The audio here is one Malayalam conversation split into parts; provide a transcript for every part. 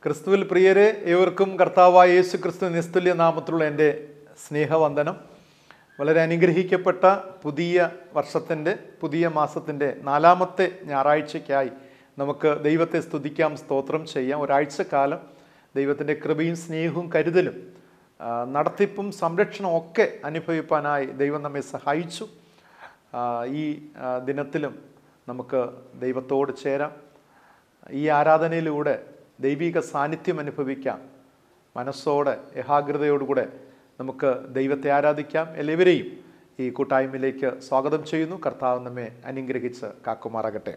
ക്രിസ്തുവിൽ പ്രിയരെ ഏവർക്കും കർത്താവായ യേശു ക്രിസ്തു നിസ്തുല്യ നാമത്തിലുള്ള എൻ്റെ സ്നേഹവന്ദനം വളരെ അനുഗ്രഹിക്കപ്പെട്ട പുതിയ വർഷത്തിൻ്റെ പുതിയ മാസത്തിൻ്റെ നാലാമത്തെ ഞായറാഴ്ചയ്ക്കായി നമുക്ക് ദൈവത്തെ സ്തുതിക്കാം സ്തോത്രം ചെയ്യാം ഒരാഴ്ചക്കാലം ദൈവത്തിൻ്റെ കൃപയും സ്നേഹവും കരുതലും ആ, നടത്തിപ്പും സംരക്ഷണവും ഒക്കെ അനുഭവിപ്പാനായി ദൈവം നമ്മെ സഹായിച്ചു ആ, ഈ ആ, ദിനത്തിലും നമുക്ക് ദൈവത്തോട് ചേരാം ഈ ആരാധനയിലൂടെ ദൈവിക സാന്നിധ്യം അനുഭവിക്കാം മനസ്സോടെ ഏകാഗ്രതയോടുകൂടെ നമുക്ക് ദൈവത്തെ ആരാധിക്കാം എല്ലാവരെയും ഈ കൂട്ടായ്മയിലേക്ക് സ്വാഗതം ചെയ്യുന്നു കർത്താവ് നമ്മെ അനുഗ്രഹിച്ച് കാക്കുമാറാകട്ടെ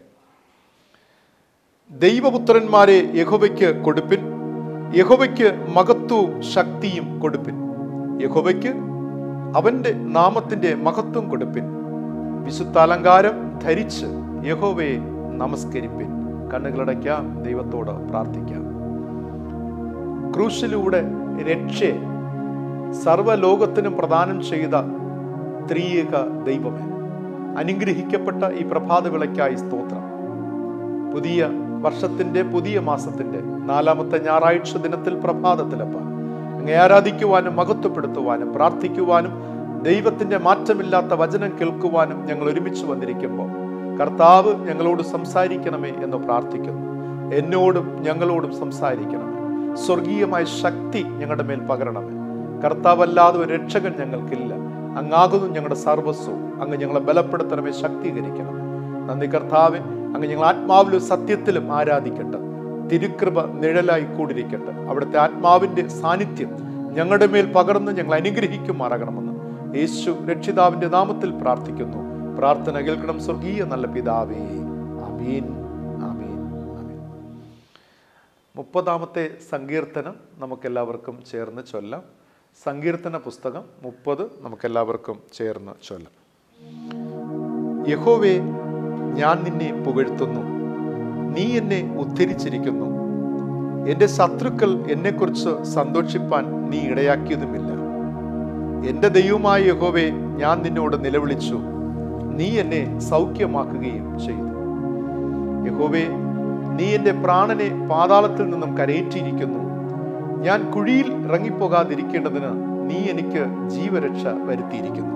ദൈവപുത്രന്മാരെ യഹോവയ്ക്ക് കൊടുപ്പിൻ യഹോവയ്ക്ക് മഹത്വവും ശക്തിയും കൊടുപ്പിൻ യഹോവയ്ക്ക് അവന്റെ നാമത്തിന്റെ മഹത്വം കൊടുപ്പിൻ വിശുദ്ധാലങ്കാരം ധരിച്ച് യഹോവയെ നമസ്കരിപ്പിൻ കണ്ണുകളടയ്ക്കാം ദൈവത്തോട് പ്രാർത്ഥിക്കാം ക്രൂശിലൂടെ രക്ഷയെ സർവ്വലോകത്തിനും പ്രദാനം ചെയ്ത ത്രിയേക ദൈവമേ അനുഗ്രഹിക്കപ്പെട്ട ഈ പ്രഭാത വിളയ്ക്കായി സ്തോത്രം പുതിയ വർഷത്തിന്റെ പുതിയ മാസത്തിന്റെ നാലാമത്തെ ഞായറാഴ്ച ദിനത്തിൽ പ്രഭാതത്തിലപ്പ അങ്ങേ ആരാധിക്കുവാനും മഹത്വപ്പെടുത്തുവാനും പ്രാർത്ഥിക്കുവാനും ദൈവത്തിന്റെ മാറ്റമില്ലാത്ത വചനം കേൾക്കുവാനും ഞങ്ങൾ ഒരുമിച്ച് വന്നിരിക്കുമ്പോൾ കർത്താവ് ഞങ്ങളോട് സംസാരിക്കണമേ എന്ന് പ്രാർത്ഥിക്കുന്നു എന്നോടും ഞങ്ങളോടും സംസാരിക്കണമേ സ്വർഗീയമായ ശക്തി ഞങ്ങളുടെ മേൽ പകരണമേ കർത്താവല്ലാതെ ഒരു രക്ഷകൻ ഞങ്ങൾക്കില്ല അങ്ങാകുന്നു ഞങ്ങളുടെ സർവസ്വവും അങ്ങ് ഞങ്ങളെ ബലപ്പെടുത്തണമേ ശക്തീകരിക്കണമേ നന്ദി കർത്താവെ അങ്ങ് ഞങ്ങൾ ആത്മാവിലും സത്യത്തിലും ആരാധിക്കട്ടെ തിരുകൃപ നിഴലായി കൂടിരിക്കട്ടെ അവിടുത്തെ ആത്മാവിന്റെ സാന്നിധ്യം ഞങ്ങളുടെ മേൽ പകർന്ന് ഞങ്ങൾ അനുഗ്രഹിക്കുമാറാകണമെന്ന് യേശു രക്ഷിതാവിന്റെ നാമത്തിൽ പ്രാർത്ഥിക്കുന്നു പ്രാർത്ഥന കേൾക്കണം സ്വർഗീയ നല്ല പിതാവേ ആമീൻ ആമീൻ ആമീൻ മുപ്പതാമത്തെ സങ്കീർത്തനം നമുക്കെല്ലാവർക്കും ചേർന്ന് ചൊല്ലാം സങ്കീർത്തന പുസ്തകം മുപ്പത് നമുക്കെല്ലാവർക്കും ചേർന്ന് ചൊല്ലാം യഹോവേ ഞാൻ നിന്നെ പുകഴ്ത്തുന്നു നീ എന്നെ ഉദ്ധരിച്ചിരിക്കുന്നു എൻ്റെ ശത്രുക്കൾ എന്നെക്കുറിച്ച് സന്തോഷിപ്പാൻ നീ ഇടയാക്കിയതുമില്ല എൻ്റെ ദൈവമായ യഹോവേ ഞാൻ നിന്നോട് നിലവിളിച്ചു നീ എന്നെ സൗഖ്യമാക്കുകയും ചെയ്തു യഹോവേ നീ എൻ്റെ പ്രാണനെ പാതാളത്തിൽ നിന്നും കരയേറ്റിയിരിക്കുന്നു ഞാൻ കുഴിയിൽ ഇറങ്ങിപ്പോകാതിരിക്കേണ്ടതിന് നീ എനിക്ക് ജീവരക്ഷ വരുത്തിയിരിക്കുന്നു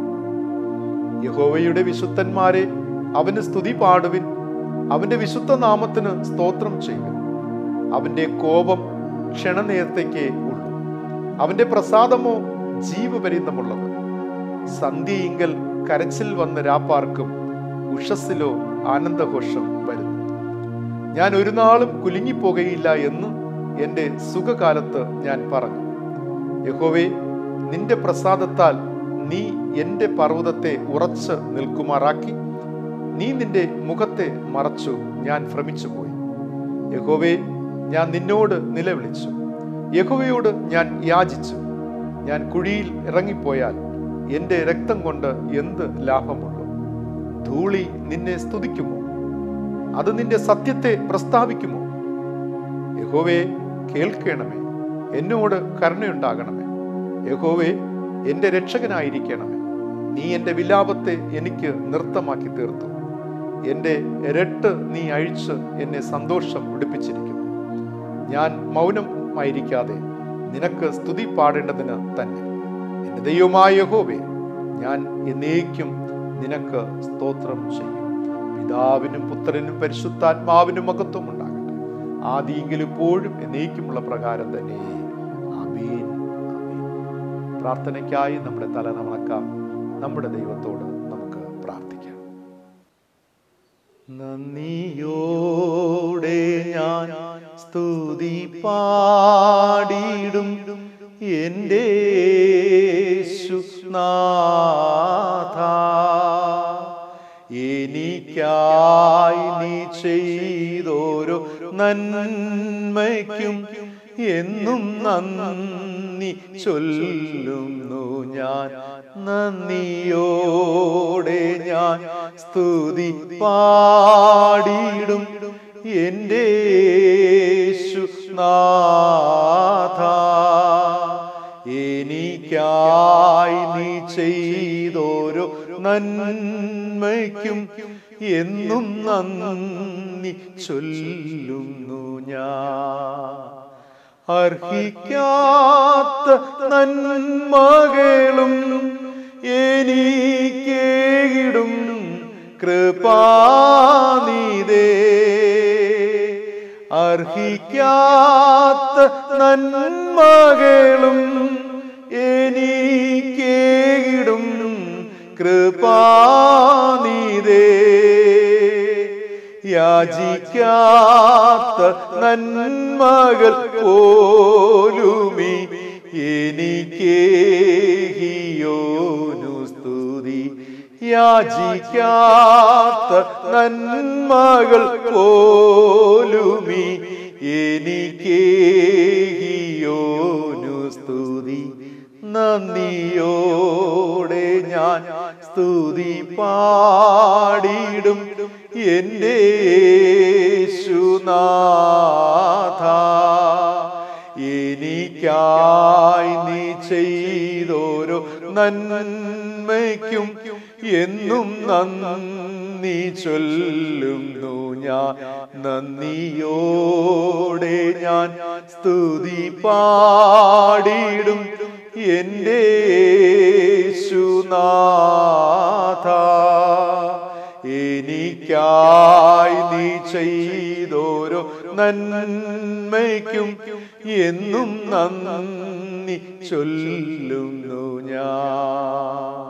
യഹോവയുടെ വിശുദ്ധന്മാരെ അവന് സ്തുതി പാടുവിൻ അവന്റെ വിശുദ്ധ നാമത്തിന് സ്തോത്രം ചെയ്യുവിൻ അവന്റെ കോപം ക്ഷണനേരത്തേക്കേ ഉള്ളൂ അവന്റെ പ്രസാദമോ ജീവപര്യന്തമുള്ളത് സന്ധ്യയിങ്കൽ കരച്ചിൽ വന്ന് രാപ്പാർക്കും ഉഷസ്സിലോ ആനന്ദഘോഷം വരുന്നു ഞാൻ ഒരു നാളും കുലുങ്ങിപ്പോകയില്ല എന്ന് എൻ്റെ സുഖകാലത്ത് ഞാൻ പറഞ്ഞു യഹോവേ നിന്റെ പ്രസാദത്താൽ നീ എൻ്റെ പർവ്വതത്തെ ഉറച്ച് നിൽക്കുമാറാക്കി നീ നിന്റെ മുഖത്തെ മറച്ചു ഞാൻ ഭ്രമിച്ചുപോയി യഹോവേ ഞാൻ നിന്നോട് നിലവിളിച്ചു യഹോവയോട് ഞാൻ യാചിച്ചു ഞാൻ കുഴിയിൽ ഇറങ്ങിപ്പോയാൽ എൻ്റെ രക്തം കൊണ്ട് എന്ത് ലാഭമുള്ളൂ ധൂളി നിന്നെ സ്തുതിക്കുമോ അത് നിന്റെ സത്യത്തെ പ്രസ്താവിക്കുമോ യഹോവേ കേൾക്കണമേ എന്നോട് കരുണയുണ്ടാകണമേ യഹോവേ എൻ്റെ രക്ഷകനായിരിക്കണമേ നീ എൻ്റെ വിലാപത്തെ എനിക്ക് നൃത്തമാക്കി തീർത്തു എൻ്റെ രട്ട് നീ അഴിച്ച് എന്നെ സന്തോഷം ഉടുപ്പിച്ചിരിക്കുന്നു ഞാൻ മൗനമായിരിക്കാതെ നിനക്ക് സ്തുതി പാടേണ്ടതിന് തന്നെ എൻ്റെ ദൈവമായ യഹോവേ ഞാൻ എന്നേക്കും നിനക്ക് സ്തോത്രം ചെയ്യും പിതാവിനും പുത്രനും പരിശുദ്ധാത്മാവിനും മഹത്വം ഉണ്ടാകട്ടെ ആദിയെങ്കിലും ഇപ്പോഴും എന്നേക്കുമുള്ള പ്രകാരം തന്നെ ആമീൻ ആമീൻ പ്രാർത്ഥനയ്ക്കായി നമ്മുടെ തല നമണക്കാം നമ്മുടെ ദൈവത്തോട് നമുക്ക് പ്രാർത്ഥിക്കാം നന്ദിയോടെ ഞാൻ സ്തുതി പാടിയിടും എൻ്റെ യേശുനാഥ എനിക്കായി നീ ചെയ്തോരോ നന്മയ്ക്കും എന്നും നന്ദി ചൊല്ലുന്നു ഞാൻ നന്ദിയോടെ ഞാൻ സ്തുതി പാടിയിടും എൻ്റെ യേശുനാഥ എനിക്കായി നീ ചെയ്തോരോ നന്മയ്ക്കും എന്നും നന്ദി ചൊല്ലുന്നു ഞാൻ അർഹിക്കാത്ത നന്മകളും എനിക്കേകിടും കൃപാനിതേ അർഹിക്കാത്ത നന്മകളും എനിക്കേകിടും കൃപാനിതേ യാചിക്കാത്ത നന്മകൾ പോലുമി എനിക്കേഹിയോനു സ്തുതി യാചിക്കാത്ത നന്മകൾ പോലുമി എനിക്കേഹിയോനു സ്തുതി നന്ദിയോടെ ഞാൻ സ്തുതി പാടിയിടും എൻ്റെ യേശുനാഥ എനിക്കായി നീ ചെയ്തോരോ നന്മയ്ക്കും എന്നും നന്ദി ചൊല്ലുന്നു ഞാൻ നന്ദിയോടെ ഞാൻ സ്തുതി പാടിയിടും എൻ്റെ യേശുനാഥ എനിക്കായി നീ ചെയ്തോരോ നന്മയ്ക്കും എന്നും നന്ദി ചൊല്ലുന്നു ഞാൻ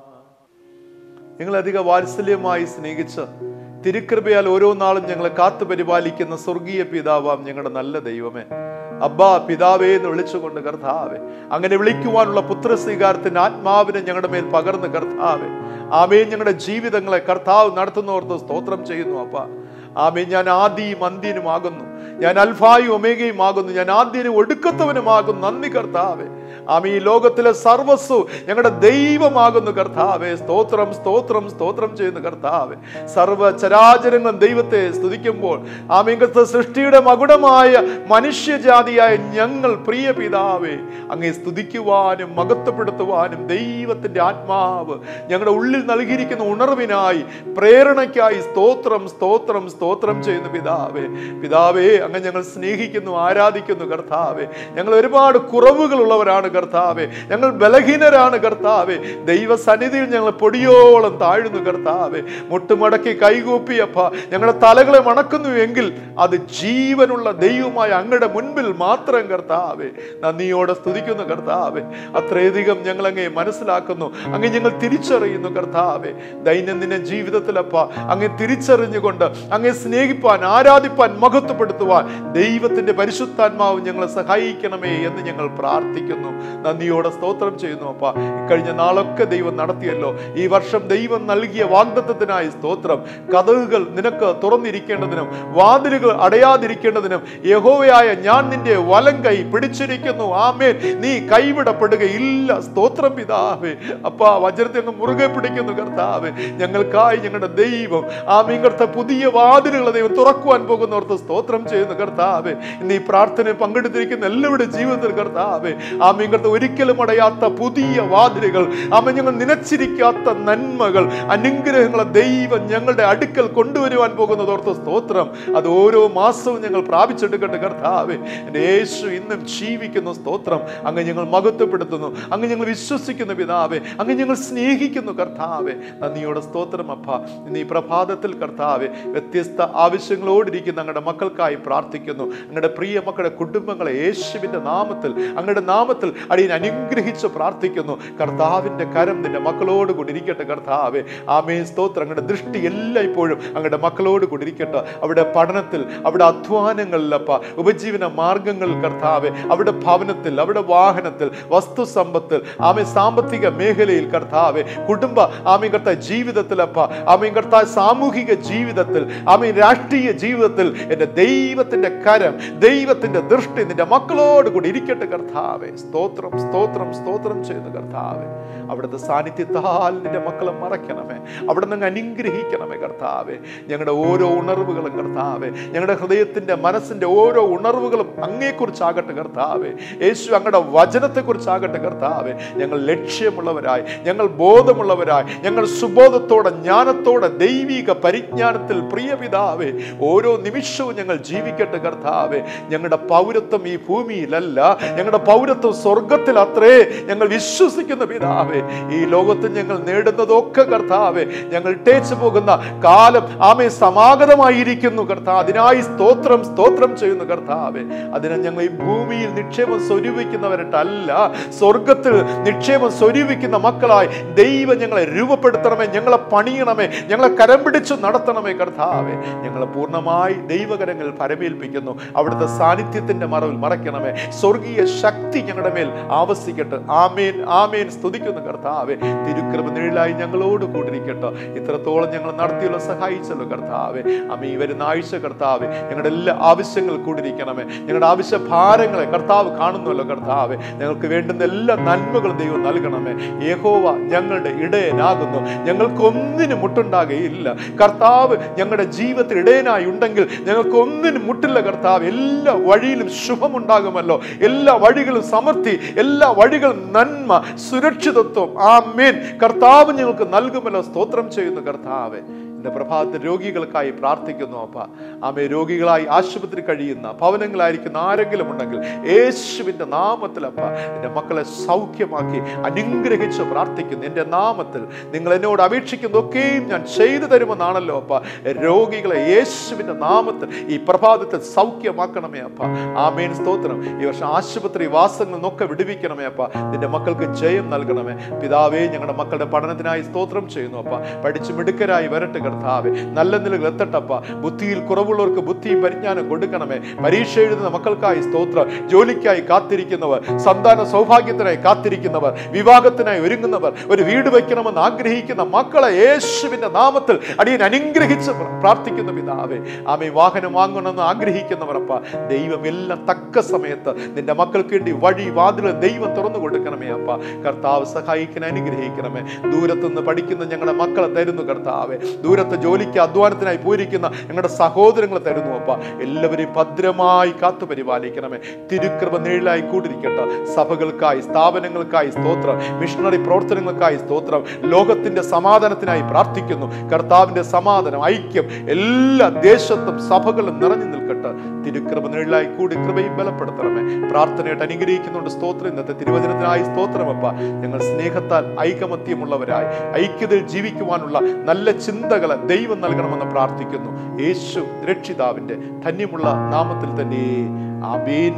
ഞങ്ങളധിക വാത്സല്യമായി സ്നേഹിച്ച് തിരുക്കൃപയാൽ ഓരോ നാളും ഞങ്ങളെ കാത്തു പരിപാലിക്കുന്ന സ്വർഗീയ പിതാവാം ഞങ്ങളുടെ നല്ല ദൈവമേ അബ്ബാ പിതാവേ എന്ന് വിളിച്ചുകൊണ്ട് കർത്താവെ അങ്ങനെ വിളിക്കുവാനുള്ള പുത്രസ്വീകാരത്തിന്റെ ആത്മാവിനെ ഞങ്ങളുടെ മേൽ പകർന്ന് കർത്താവെ ആമേ ഞങ്ങളുടെ ജീവിതങ്ങളെ കർത്താവ് നടത്തുന്നവർക്ക് സ്തോത്രം ചെയ്യുന്നു അപ്പ ആമേ ഞാൻ ആദിയും അന്ത്യനുമാകുന്നു ഞാൻ അൽഫായും ഒമേഗയും ആകുന്നു ഞാൻ ആദ്യനും ഒടുക്കത്തവനുമാകുന്നു നന്ദി കർത്താവെ ആമേ ഈ ലോകത്തിലെ സർവസ്വ ഞങ്ങളുടെ ദൈവമാകുന്നു കർത്താവെ സ്തോത്രം സ്തോത്രം സ്തോത്രം ചെയ്യുന്നു കർത്താവെ സർവ ചരാചരങ്ങളും ദൈവത്തെ സ്തുതിക്കുമ്പോൾ ആമീകത്ത് സൃഷ്ടിയുടെ മകുടമായ മനുഷ്യജാതിയായ ഞങ്ങൾ പ്രിയ പിതാവെ അങ്ങേ സ്തുതിക്കുവാനും മകത്വപ്പെടുത്തുവാനും ദൈവത്തിന്റെ ആത്മാവ് ഞങ്ങളുടെ ഉള്ളിൽ നൽകിയിരിക്കുന്ന ഉണർവിനായി പ്രേരണയ്ക്കായി സ്തോത്രം സ്തോത്രം സ്തോത്രം ചെയ്യുന്നു പിതാവേ പിതാവേ അങ്ങ് ഞങ്ങൾ സ്നേഹിക്കുന്നു ആരാധിക്കുന്നു കർത്താവെ ഞങ്ങൾ ഒരുപാട് കുറവുകളുള്ളവരാണ് കർത്താവെ ഞങ്ങൾ ബലഹീനരാണ് കർത്താവെ ദൈവസന്നിധിയിൽ ഞങ്ങൾ പൊടിയോളം താഴുന്നു കർത്താവെ മുട്ടുമടക്കി കൈകൂപ്പിയപ്പ ഞങ്ങളുടെ തലകളെ മണക്കുന്നു എങ്കിൽ അത് ജീവനുള്ള ദൈവമായ അങ്ങയുടെ മുൻപിൽ മാത്രം കർത്താവെ നന്ദിയോടെ സ്തുതിക്കുന്നു കർത്താവെ അത്രയധികം ഞങ്ങൾ അങ്ങേ മനസ്സിലാക്കുന്നു അങ്ങ് ഞങ്ങൾ തിരിച്ചറിയുന്നു കർത്താവെ ദൈനംദിന ജീവിതത്തിലപ്പ അങ്ങ് തിരിച്ചറിഞ്ഞുകൊണ്ട് അങ്ങെ സ്നേഹിപ്പാൻ ആരാധിപ്പാൻ മഹത്വപ്പെടുത്തുവാൻ ദൈവത്തിന്റെ പരിശുദ്ധാത്മാവ് ഞങ്ങളെ സഹായിക്കണമേ എന്ന് ഞങ്ങൾ പ്രാർത്ഥിക്കുന്നു നന്ദിയോടെ സ്തോത്രം ചെയ്യുന്നു അപ്പ കഴിഞ്ഞ നാളൊക്കെ ദൈവം നടത്തിയല്ലോ ഈ വർഷം ദൈവം നൽകിയ വാഗ്ദത്തത്തിനായി സ്തോത്രം കഥകുകൾ നിനക്ക് തുറന്നിരിക്കേണ്ടതിനും വാതിലുകൾ അടയാതിരിക്കേണ്ടതിനും യഹോവയായ ഞാൻ നിന്റെ വലം കൈ പിടിച്ചിരിക്കുന്നു ആമേൻ നീ കൈവിടപ്പെടുകയില്ല സ്തോത്രം പിതാവേ അപ്പ വജ്രത്തെ അങ്ങ് മുറുകെ പിടിക്കുന്നു കർത്താവേ ഞങ്ങൾക്കായി ഞങ്ങളുടെ ദൈവം ആമീൻ കർത്ത പുതിയ വാതിലുകൾ ദൈവം തുറക്കുവാൻ പോകുന്നവർക്ക് സ്തോത്രം ചെയ്യുന്നു കർത്താവേ ഇന്ന് ഈ പ്രാർത്ഥനയിൽ പങ്കെടുത്തിരിക്കുന്ന എല്ലാവരുടെ ജീവിതത്തിൽ കർത്താവേ ആമീൻ കർത്ത ഒരിക്കലും അടയാത്ത പുതിയ വാതിലുകൾ ആമ ഞങ്ങൾ നിനച്ചിരിക്കാത്ത നന്മകൾ അനുഗ്രഹങ്ങളെ ദൈവം ഞങ്ങളുടെ അടുക്കൽ കൊണ്ടുവരുവാൻ പോകുന്നതോർത്ത് സ്തോത്രം അത് ഓരോ മാസവും ഞങ്ങൾ പ്രാപിച്ചെടുക്കട്ടെ കർത്താവേ എൻ്റെ യേശു ഇന്നും ജീവിക്കുന്ന സ്തോത്രം അങ്ങ് ഞങ്ങൾ മഹത്വപ്പെടുത്തുന്നു അങ്ങ് ഞങ്ങൾ വിശ്വസിക്കുന്നു പിതാവേ അങ്ങ് ഞങ്ങൾ സ്നേഹിക്കുന്നു കർത്താവേ നന്ദിയോടെ സ്തോത്രം അപ്പ ഇന്ന് ഈ പ്രഭാതത്തിൽ കർത്താവെ വ്യത്യസ്ത ആവശ്യങ്ങളോടിരിക്കുന്ന അങ്ങയുടെ മക്കൾക്കായി പ്രാർത്ഥിക്കുന്നു അങ്ങയുടെ പ്രിയ മക്കളുടെ കുടുംബങ്ങളെ യേശുവിൻ്റെ നാമത്തിൽ അങ്ങയുടെ നാമത്തിൽ അടിയൻ അനുഗ്രഹിച്ച് പ്രാർത്ഥിക്കുന്നു കർത്താവിൻ്റെ കരം നിന്റെ മക്കളോട് കൂടി ഇരിക്കട്ടെ കർത്താവെ ആമേ സ്തോത്രം അങ്ങയുടെ ദൃഷ്ടി എല്ലായ്പ്പോഴും അങ്ങയുടെ മക്കളോട് കൂടി ഇരിക്കട്ടെ അവിടെ പഠനത്തിൽ അവിടെ അധ്വാനങ്ങളിലപ്പ ഉപജീവന മാർഗങ്ങളിൽ കർത്താവെ അവിടെ ഭവനത്തിൽ അവിടെ വാഹനത്തിൽ വസ്തു സമ്പത്തിൽ ആമേ സാമ്പത്തിക മേഖലയിൽ കർത്താവെ കുടുംബ ആമീൻ കർത്താവ് ജീവിതത്തിലപ്പ ആമീൻ കർത്താവ് സാമൂഹിക ജീവിതത്തിൽ ആമീൻ രാഷ്ട്രീയ ജീവിതത്തിൽ എൻ്റെ ദൈവത്തിൻ്റെ കരം ദൈവത്തിൻ്റെ ദൃഷ്ടി നിന്റെ മക്കളോട് കൂടി ഇരിക്കട്ടെ കർത്താവെ സ്തോത്രം സ്തോത്രം സ്തോത്രം ചെയ്യുന്നു കർത്താവെ അവിടുത്തെ സാന്നിധ്യത്താൽ നിന്റെ മക്കളെ മറയ്ക്കണമേ അവിടെ നിന്ന് അനുഗ്രഹിക്കണമേ കർത്താവെ ഞങ്ങളുടെ ഓരോ ഉണർവുകളും കർത്താവെ ഞങ്ങളുടെ ഹൃദയത്തിൻ്റെ മനസ്സിൻ്റെ ഓരോ ഉണർവുകളും അങ്ങയെക്കുറിച്ചാകട്ടെ കർത്താവെ യേശു അങ്ങയുടെ വചനത്തെക്കുറിച്ചാകട്ടെ കർത്താവെ ഞങ്ങൾ ലക്ഷ്യമുള്ളവരായി ഞങ്ങൾ ബോധമുള്ളവരായി ഞങ്ങൾ സുബോധത്തോടെ ജ്ഞാനത്തോടെ ദൈവിക പരിജ്ഞാനത്തിൽ പ്രിയ പിതാവേ ഓരോ നിമിഷവും ഞങ്ങൾ ജീവിക്കട്ടെ കർത്താവെ ഞങ്ങളുടെ പൗരത്വം ഈ ഭൂമിയിലല്ല ഞങ്ങളുടെ പൗരത്വം സ്വർഗത്തിൽ അത്രേ ഞങ്ങൾ വിശ്വസിക്കുന്ന പിതാവേ ഈ ലോകത്ത് ഞങ്ങൾ നേടുന്നതൊക്കെ കർത്താവെ ഞങ്ങൾ ടേച്ചു പോകുന്ന കാലം ആമേ സമാഗതമായിരിക്കുന്നു കർത്താവ് അതിനായി സ്തോത്രം സ്തോത്രം ചെയ്യുന്നു കർത്താവെ അതിനെ ഞങ്ങൾ ഈ ഭൂമിയിൽ നിക്ഷേപം സ്വരൂപിക്കുന്നവരട്ടല്ല സ്വർഗത്തിൽ നിക്ഷേപം സ്വരൂപിക്കുന്ന മക്കളായി ദൈവം ഞങ്ങളെ രൂപപ്പെടുത്തണമേ ഞങ്ങളെ പണിയണമേ ഞങ്ങളെ കരം പിടിച്ചു നടത്തണമേ കർത്താവെ ഞങ്ങളെ പൂർണ്ണമായി ദൈവകരങ്ങളിൽ പരമേൽപ്പിക്കുന്നു അവിടുത്തെ സാന്നിധ്യത്തിന്റെ മറവിൽ മറയ്ക്കണമേ സ്വർഗീയ ശക്തി ഞങ്ങളുടെ മേൽ ആവസിക്കട്ടെ ആമേൻ ആമേൻ സ്തുതിക്കുന്നു കർത്താവെ തിരുക്കൃപ നിഴലായി ഞങ്ങളോട് കൂടിരിക്കട്ടെ ഇത്രത്തോളം ഞങ്ങൾ നടത്തിയുള്ള സഹായിച്ചല്ലോ കർത്താവെ അമ്മ ഈ വരുന്ന ആഴ്ച കർത്താവെ ഞങ്ങളുടെ എല്ലാ ആവശ്യങ്ങൾ കൂടിരിക്കണമേ ഞങ്ങളുടെ ആവശ്യ ഭാരങ്ങളെ കർത്താവ് കാണുന്നല്ലോ കർത്താവെ ഞങ്ങൾക്ക് വേണ്ടുന്ന എല്ലാ നന്മകളും ദൈവം നൽകണമേ യഹോവ ഞങ്ങളുടെ ഇടയനാകുന്നു ഞങ്ങൾക്ക് ഒന്നിനും മുട്ടുണ്ടാകുകയില്ല കർത്താവ് ഞങ്ങളുടെ ജീവിതത്തിൽ ഇടയനായി ഉണ്ടെങ്കിൽ ഞങ്ങൾക്ക് ഒന്നിനും മുട്ടില്ല കർത്താവ് എല്ലാ വഴിയിലും ശുഭമുണ്ടാകുമല്ലോ എല്ലാ വഴികളും സമൃദ്ധി എല്ലാ വഴികളും നന്മ സുരക്ഷിതത്വം ആമേൻ കർത്താവ് ഞങ്ങൾക്ക് നൽകുമല്ലോ സ്തോത്രം ചെയ്യുന്നു കർത്താവെ ഇന്ന് പ്രഭാതത്തിൽ രോഗികൾക്കായി പ്രാർത്ഥിക്കുന്നു അപ്പ ആമേ രോഗികളായി ആശുപത്രി കഴിയുന്ന ഭവനങ്ങളായിരിക്കുന്ന ആരെങ്കിലും ഉണ്ടെങ്കിൽ യേശുവിൻ്റെ നാമത്തിൽ അപ്പ എൻ്റെ മക്കളെ സൗഖ്യമാക്കി അനുഗ്രഹിച്ച് പ്രാർത്ഥിക്കുന്നു എൻ്റെ നാമത്തിൽ നിങ്ങൾ എന്നോട് അപേക്ഷിക്കുന്നതൊക്കെയും ഞാൻ ചെയ്തു തരുമെന്നാണല്ലോ അപ്പ രോഗികളെ യേശുവിൻ്റെ നാമത്തിൽ ഈ പ്രഭാതത്തിൽ സൗഖ്യമാക്കണമേ അപ്പ ആമേൻ സ്തോത്രം ഈ വർഷം ആശുപത്രി വാസങ്ങളിൽ നിന്നൊക്കെ വിടുവിക്കണമേ അപ്പ നിന്റെ മക്കൾക്ക് ജയം നൽകണമേ പിതാവേ ഞങ്ങളുടെ മക്കളുടെ പഠനത്തിനായി സ്തോത്രം ചെയ്യുന്നു അപ്പ പഠിച്ചു മിടുക്കരായി വരട്ടെ കർത്താവെ നല്ല നിലകൾ എത്തട്ടപ്പ ബുദ്ധിയിൽ കുറവുള്ളവർക്ക് ബുദ്ധിയും പരിജ്ഞാനം കൊടുക്കണമേ പരീക്ഷ എഴുതുന്ന മക്കൾക്കായി സ്തോത്രം ജോലിക്കായി കാത്തിരിക്കുന്നവർ സന്താന സൗഭാഗ്യത്തിനായി കാത്തിരിക്കുന്നവർ വിവാഹത്തിനായി ഒരുങ്ങുന്നവർ ഒരു വീട് വയ്ക്കണമെന്ന് ആഗ്രഹിക്കുന്ന മക്കളെ യേശുവിന്റെ നാമത്തിൽ അടിയൻ അനുഗ്രഹിച്ച് പ്ര- പ്രാർത്ഥിക്കുന്ന പിതാവേ ആമേ വാഹനം വാങ്ങണമെന്ന് ആഗ്രഹിക്കുന്നവർ അപ്പ ദൈവം എല്ലാം തക്ക സമയത്ത് നിന്റെ മക്കൾക്ക് വേണ്ടി വഴി വാതിൽ ദൈവം തുറന്നു കൊടുക്കണമേ അപ്പ കർത്താവ് സഹായിക്കാൻ അനുഗ്രഹിക്കണമേ ദൂരത്തുനിന്ന് പഠിക്കുന്ന ഞങ്ങളുടെ മക്കളെ തരുന്നു കർത്താവെ ദൂരത്ത് ജോലിക്ക് അധ്വാനത്തിനായി പോയിരിക്കുന്ന ഞങ്ങളുടെ സഹോദരങ്ങളെ തരുന്നു അപ്പ എല്ലാവരെയും ഭദ്രമായി കാത്തു പരിപാലിക്കണമേ തിരുക്കൃപ നീളായി കൂടിരിക്കട്ടെ സഭകൾക്കായി സ്ഥാപനങ്ങൾക്കായി സ്തോത്രം മിഷണറി പ്രവർത്തനങ്ങൾക്കായി സ്തോത്രം ലോകത്തിന്റെ സമാധാനത്തിനായി പ്രാർത്ഥിക്കുന്നു കർത്താവിന്റെ സമാധാനം ഐക്യം എല്ലാ ദേശത്തും സഭകളും നിറഞ്ഞു നിൽക്കട്ടെ തിരുക്കൃപ നീളായി കൂടി കൃപയും ബലപ്പെടുത്തണമേ പ്രാർത്ഥനയായിട്ട് അനുഗ്രഹിക്കുന്നുണ്ട് സ്തോത്രം ഇന്നത്തെ തിരുവചനത്തിനായി സ്തോത്രമപ്പ ഞങ്ങൾ സ്നേഹത്താൽ ഐകമത്യമുള്ളവരായി ഐക്യതയിൽ ജീവിക്കുവാനുള്ള നല്ല ചിന്തകളെ ദൈവം നൽകണമെന്ന് പ്രാർത്ഥിക്കുന്നു യേശു രക്ഷിതാവിന്റെ ധന്യമുള്ള നാമത്തിൽ തന്നെ ആമേൻ